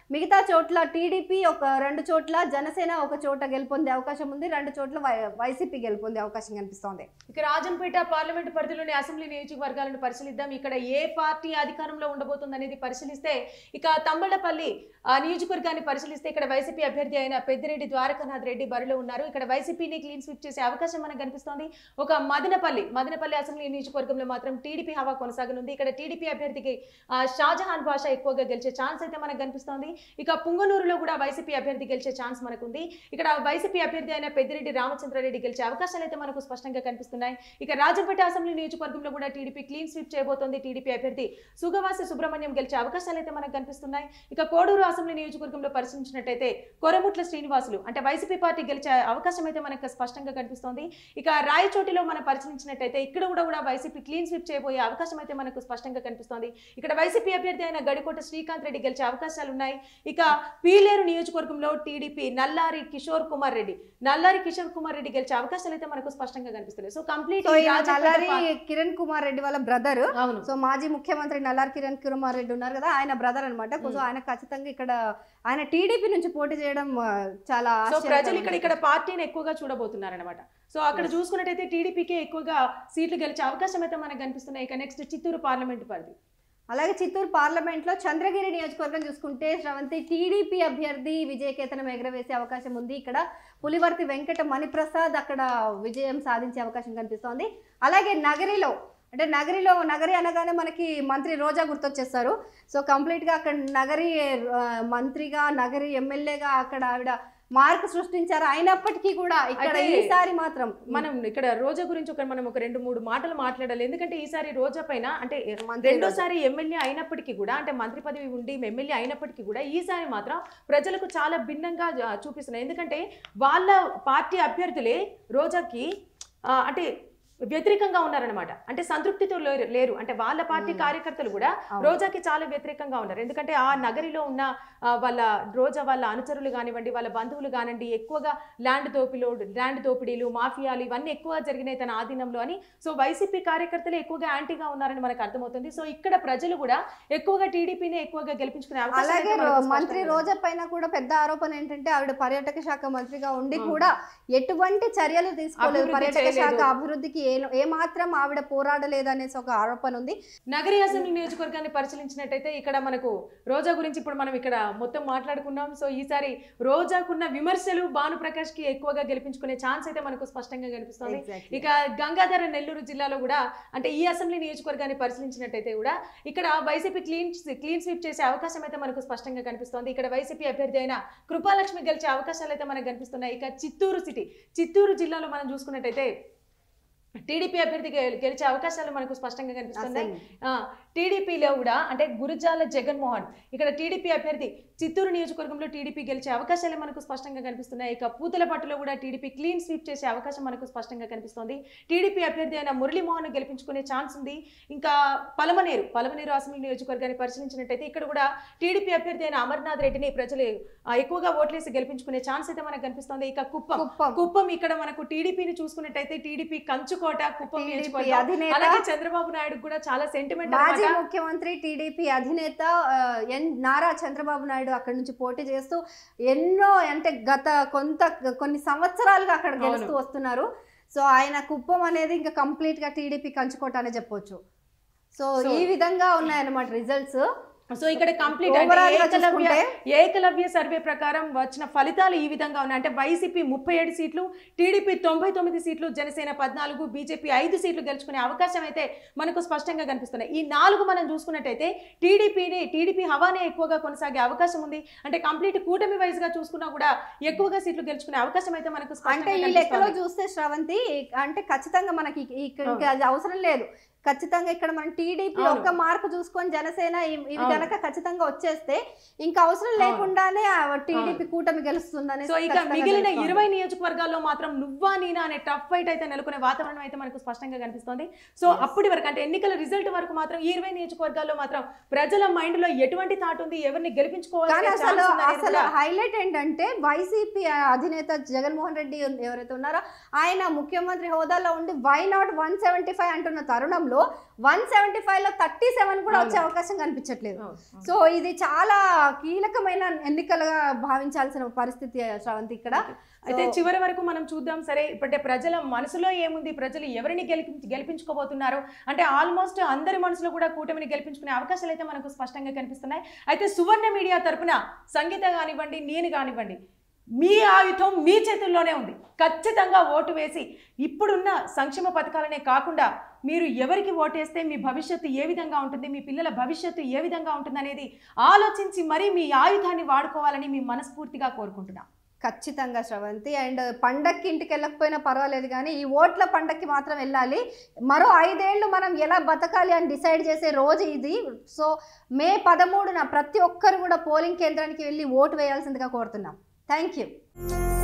మిగతా చోట్ల టీడీపీ ఒక రెండు చోట్ల జనసేన ఒక చోట గెలుపొందే అవకాశం ఉంది రెండు చోట్ల వై- వైసీపీ గెలుపొందే అవకాశం కనిపిస్తోంది ఇక రాజంపేట పార్లమెంట్ పరిధిలోని అసెంబ్లీ నియోజకవర్గాలను పరిశీలిద్దాం ఇక్కడ ఏ పార్టీ అధికారంలో ఉండబోతుంది అనేది పరిశీలిస్తే ఇక తమ్మళ్లపల్లి ఆ నియోజకవర్గాన్ని పరిశీలిస్తే ఇక్కడ వైసీపీ అభ్యర్థి అయిన పెద్దిరెడ్డి ద్వారకానాథ్ రెడ్డి బరిలో ఉన్నారు ఇక్కడ వైసీపీని క్లీన్ స్వీప్ చేసే అవకాశం మనకు కనిపిస్తోంది ఒక మదనపల్లి మదనపల్లి అసెంబ్లీ నియోజకవర్గంలో మాత్రం టీడీపీ హవా కొనసాగనుంది ఇక్కడ టీడీపీ అభ్యర్థికి ఆ, షాజహాన్ భాష ఎక్కువగా గెలిచే ఛాన్స్ అయితే మనకు కనిపిస్తోంది ఇక పుంగనూరులో కూడా వైసీపీ అభ్యర్థి గెలిచే ఛాన్స్ మనకుంది ఇక్కడ వైసీపీ అభ్యర్థి అయిన పెద్దిరెడ్డి రామచంద్రారెడ్డి గెలిచే అవకాశాలు అయితే మనకు స్పష్టంగా కనిపిస్తున్నాయి ఇక రాజంపేట అసెంబ్లీ నియోజకవర్గంలో కూడా టీడీపీ క్లీన్ స్వీప్ చేయబోతోంది టీడీపీ అభ్యర్థి సుగవాసి సుబ్రహ్మణ్యం గెలిచే అవకాశాలు అయితే మనకు కనిపిస్తున్నాయి ఇక కోడూరు అసెంబ్లీ నియోజకవర్గంలో పరిశీలించినట్టయితే కొరముట్ల శ్రీనివాసులు అంటే వైసీపీ పార్టీ గెలిచే అవకాశం అయితే మనకు స్పష్టంగా కనిపిస్తోంది ఇక రాయచోటిలో మనం పరిశీలించినట్టయితే ఇక్కడ కూడా కూడా వైసీపీ క్లీన్ స్వీప్ చేయబోయే అవకాశం అయితే మనకు స్పష్టంగా కనిపిస్తోంది ఇక్కడ వైసీపీ అభ్యర్థి అయిన గడికోట శ్రీకాంత్ రెడ్డి గెలిచే అవకాశాలు ఉన్నాయి ఇక పీలేరు నియోజకవర్గంలో టీడీపీ నల్లారి కిషోర్ కుమార్ రెడ్డి నల్లారి కిషోర్ కుమార్ రెడ్డి గెలిచే అవకాశాలు అయితే మనకు స్పష్టంగా కనిపిస్తున్నాయి సో కంప్లీట్ సో ఈయన నల్లారి కిరణ్ కుమార్ రెడ్డి వాళ్ళ బ్రదర్ అవును సో మాజీ ముఖ్యమంత్రి నల్లారి కిరణ్ కుమార్ రెడ్డి ఉన్నారు కదా ఆయన బ్రదర్ అనమాట సో ఆయన ఖచ్చితంగా ఇక్కడ ఆయన టీడీపీ నుంచి పోటీ చేయడం ఆ, చాలా సో ఆశ్చర్యకరం ప్రజలు ఇక్కడ ఉంది. ఇక్కడ పార్టీని ఎక్కువగా చూడబోతున్నారు అనమాట సో అక్కడ చూసుకున్నట్టయితే టీడీపీకే ఎక్కువగా సీట్లు గెలిచే అవకాశం అయితే మనకు కనిపిస్తున్నాయి ఇక నెక్స్ట్ చిత్తూరు పార్లమెంట్ పరిధి అలాగే చిత్తూరు పార్లమెంట్ లో చంద్రగిరి నియోజకవర్గం చూసుకుంటే శ్రవంతి టీడీపీ అభ్యర్థి విజయకేతనం ఎగరవేసే అవకాశం ఉంది ఇక్కడ పులివర్తి వెంకట మణిప్రసాద్ అక్కడ విజయం సాధించే అవకాశం కనిపిస్తోంది అలాగే నగరిలో అంటే నగరిలో నగరి అనగానే మనకి మంత్రి రోజా గుర్తొచ్చేస్తారు సో కంప్లీట్గా అక్కడ నగరి ఆ, మంత్రిగా నగరి ఎమ్మెల్యేగా అక్కడ ఆవిడ మార్క్ సృష్టించారు అయినప్పటికీ కూడా ఇక్కడ అయితే ఈసారి మాత్రం మనం ఇక్కడ రోజా గురించి ఒక మనం ఒక రెండు మూడు మాటలు మాట్లాడాలి ఎందుకంటే ఈసారి రోజా పైన అంటే మంత్రి రెండోసారి ఎమ్మెల్యే అయినప్పటికీ కూడా అంటే మంత్రి పదవి ఉండి ఎమ్మెల్యే అయినప్పటికీ కూడా ఈసారి మాత్రం ప్రజలకు చాలా భిన్నంగా ఆ, చూపిస్తున్నాయి ఎందుకంటే వాళ్ళ పార్టీ అభ్యర్థులే రోజాకి ఆ, అంటే వ్యతిరేకంగా ఉన్నారనమాట అంటే సంతృప్తితో లేరు లేరు అంటే వాళ్ళ పార్టీ మ్మ్. కార్యకర్తలు కూడా అవును. రోజాకి చాలా వ్యతిరేకంగా ఉన్నారు ఎందుకంటే ఆ నగరిలో ఉన్న ఆ, వాళ్ళ రోజా వాళ్ళ అనుచరులు కానివ్వండి వాళ్ళ బంధువులు కానివ్వండి ఎక్కువగా ల్యాండ్ దోపిలో ల్యాండ్ దోపిడీలు మాఫియాలు ఇవన్నీ ఎక్కువ జరిగినాయి తన ఆధీనంలో అని సో వైసీపీ కార్యకర్తలు ఎక్కువగా యాంటీగా ఉన్నారని మనకు అర్థమవుతుంది సో ఇక్కడ ప్రజలు కూడా ఎక్కువగా టీడీపీని ఎక్కువగా గెలిపించుకునే అవకాశం అలాగే అయితే మనకు రో- మంత్రి స్పష్టంగా రోజా పైన కూడా పెద్ద ఆరోపణ ఏంటంటే ఆవిడ పర్యాటక శాఖ మంత్రిగా ఉండి అవును. కూడా ఎటువంటి చర్యలు తీసుకోలేదు అభివృద్ధి పర్యాటక శాఖ చేయలేదు. అభివృద్ధికి ఏ ఏ మాత్రం ఆవిడ పోరాడలేదు అనేసి ఒక ఆరోపణ ఉంది నగరి అసెంబ్లీ నియోజకవర్గాన్ని పరిశీలించినట్టయితే ఇక్కడ మనకు రోజా గురించి ఇప్పుడు మనం ఇక్కడ మొత్తం మాట్లాడుకున్నాం సో ఈసారి రోజాకున్న విమర్శలు భాను ప్రకాష్ కి ఎక్కువగా గెలిపించుకునే ఛాన్స్ అయితే మనకు స్పష్టంగా కనిపిస్తుంది ఇక గంగాధర నెల్లూరు జిల్లాలో కూడా అంటే ఈ అసెంబ్లీ నియోజకవర్గాన్ని పరిశీలించినట్టయితే కూడా ఇక్కడ వైసీపీ క్లీన్ క్లీన్ స్వీప్ చేసే అవకాశం అయితే మనకు స్పష్టంగా కనిపిస్తోంది ఇక్కడ వైసీపీ అభ్యర్థి అయిన కృపాలక్ష్మి గెలిచే అవకాశాలు అయితే మనకు కనిపిస్తున్నాయి ఇక చిత్తూరు సిటీ చిత్తూరు జిల్లాలో మనం చూసుకున్నట్టయితే టీడీపీ అభ్యర్థి గె- గెలిచే అవకాశాలు మనకు స్పష్టంగా కనిపిస్తున్నాయి అసలు ఆ, టీడీపీలో కూడా అంటే గురుజాల జగన్మోహన్ ఇక్కడ టీడీపీ అభ్యర్థి చిత్తూరు నియోజకవర్గంలో టీడీపీ గెలిచే అవకాశాలు మనకు స్పష్టంగా కనిపిస్తున్నాయి ఇక పూతలపట్టులో కూడా టీడీపీ క్లీన్ స్వీప్ చేసే అవకాశం మనకు స్పష్టంగా కనిపిస్తోంది టీడీపీ అభ్యర్థి అయిన మురళీమోహన్ గెలిపించుకునే ఛాన్స్ ఉంది ఇంకా పలమనేరు పలమనేరు అసెంబ్లీ నియోజకవర్గాన్ని పరిశీలించినట్టయితే ఇక్కడ కూడా టీడీపీ అభ్యర్థి అయిన అమర్నాథ్ రెడ్డిని ప్రజలు ఆ, ఎక్కువగా ఓట్లేసి గెలిపించుకునే ఛాన్స్ అయితే మనకు కనిపిస్తోంది ఇక కుప్పం కుప్పం కుప్పం ఇక్కడ మనకు టీడీపీని చూసుకున్నట్టయితే టీడీపీ కంచుకోట కుప్పం టీడీపీ నియోజకవర్గం అధినేత అలాగే చంద్రబాబు నాయుడు కూడా చాలా సెంటిమెంట్ మాజీ ముఖ్యమంత్రి టీడీపీ అధినేత ఆ, ఎన్ నారా చంద్రబాబు నాయుడు అక్కడి నుంచి పోటీ చేస్తూ ఎన్నో అంటే గత కొంత కొన్ని సంవత్సరాలుగా అక్కడ అవును. గెలుస్తూ వస్తున్నారు సో ఆయన కుప్పం అనేది ఇంకా కంప్లీట్ గా టీడీపీ కంచుకోట అనే చెప్పొచ్చు సో So- ఈ విధంగా ఉన్నాయన్నమాట రిజల్ట్స్ సో ఇక్కడ కంప్లీట్ Overall గా ఏకలవ్య చూసుకుంటే ఏకలవ్య సర్వే ప్రకారం వచ్చిన ఫలితాలు ఈ విధంగా ఉన్నాయి అంటే వైసీపీ ముప్పై ఏడు సీట్లు టీడీపీ తొంభై తొమ్మిది సీట్లు జనసేన పద్నాలుగు బీజేపీ ఐదు సీట్లు గెలుచుకునే అవకాశం అయితే మనకు స్పష్టంగా కనిపిస్తున్నాయి ఈ నాలుగు మనం చూసుకున్నట్టయితే టీడీపీని టీడీపీ హవానే ఎక్కువగా కొనసాగే అవకాశం ఉంది అంటే కంప్లీట్ కూటమి వైజ్ గా చూసుకున్నా కూడా ఎక్కువగా సీట్లు గెలుచుకునే అవకాశం అయితే మనకు అంటే స్పష్టంగా ఈ లెక్కలో కనిపిస్తోంది. చూస్తే శ్రవంతి అంటే ఖచ్చితంగా మనకి ఇక- ఇక- ఇంకా అది అవసరం లేదు ఖచ్చితంగా ఇక్కడ మనం టీడీపీ అవును. ఒక్క మార్కు చూసుకొని జనసేన ఇవి ఇవి అవును. కనుక ఖచ్చితంగా వచ్చేస్తే ఇంకా అవసరం అవును. లేకుండానే టీడీపీ కూటమి గెలుస్తుందని సో ఇక మిగిలిన ఇరవై నియోజకవర్గాల్లో మాత్రం నువ్వా నీనా అనే టఫ్ ఫైట్ అయితే నెలకొనే వాతావరణం అయితే మనకు స్పష్టంగా కనిపిస్తోంది సో Yes. అప్పటి వరకు అంటే ఎన్నికల రిజల్ట్ వరకు మాత్రం ఈ ఇరవై నియోజకవర్గాల్లో మాత్రం ప్రజల మైండ్ లో ఎటువంటి థాట్ ఉంది ఎవరిని కానీ గెలిపించుకోవాల్సిన అసలు ఛాన్స్ ఉంది అనేది అసలు కూడా హైలైట్ ఏంటంటే వైసీపీ అధినేత జగన్మోహన్ రెడ్డి ఎవరైతే ఉన్నారో ఆయన ముఖ్యమంత్రి హోదాలో ఉండి why not one seventy five అంటున్న తరుణంలో స్థానాల్లో వన్ సెవెంటీ ఫైవ్ లో థర్టీ సెవెన్ కూడా వచ్చే అవును. అవకాశం కనిపించట్లేదు అవును, అవును. సో ఇది చాలా కీలకమైన ఎన్నికలుగా భావించాల్సిన పరిస్థితి శ్రవంతి ఇక్కడ అయితే So- చివరి వరకు మనం చూద్దాం సరే ఇప్పటి ప్రజల మనసులో ఏముంది ప్రజలు ఎవరిని గెలిపి గెలిపించుకోబోతున్నారు అంటే ఆల్మోస్ట్ అందరి మనసులో కూడా కూటమిని గెలిపించుకునే అవకాశాలు అయితే మనకు స్పష్టంగా కనిపిస్తున్నాయి అయితే సువర్ణ మీడియా తరపున సంగీత కానివ్వండి నేను కానివ్వండి మీ ఆయుధం మీ చేతుల్లోనే ఉంది ఖచ్చితంగా ఓటు వేసి ఇప్పుడున్న సంక్షేమ పథకాలనే కాకుండా మీరు ఎవరికి ఓటేస్తే మీ భవిష్యత్తు ఏ విధంగా ఉంటుంది మీ పిల్లల భవిష్యత్తు ఏ విధంగా ఉంటుంది అనేది ఆలోచించి మరీ మీ ఆయుధాన్ని వాడుకోవాలని మీ మనస్ఫూర్తిగా కోరుకుంటున్నాం ఖచ్చితంగా శ్రవంతి అండ్ పండక్కి ఇంటికి వెళ్ళకపోయినా పర్వాలేదు కానీ ఈ ఓట్ల పండక్కి మాత్రం వెళ్ళాలి మరో ఐదేళ్లు మనం ఎలా బతకాలి అని డిసైడ్ చేసే రోజు ఇది సో మే పదమూడున ప్రతి ఒక్కరు కూడా పోలింగ్ కేంద్రానికి వెళ్ళి ఓటు వేయాల్సిందిగా కోరుతున్నాం థ్యాంక్ యూ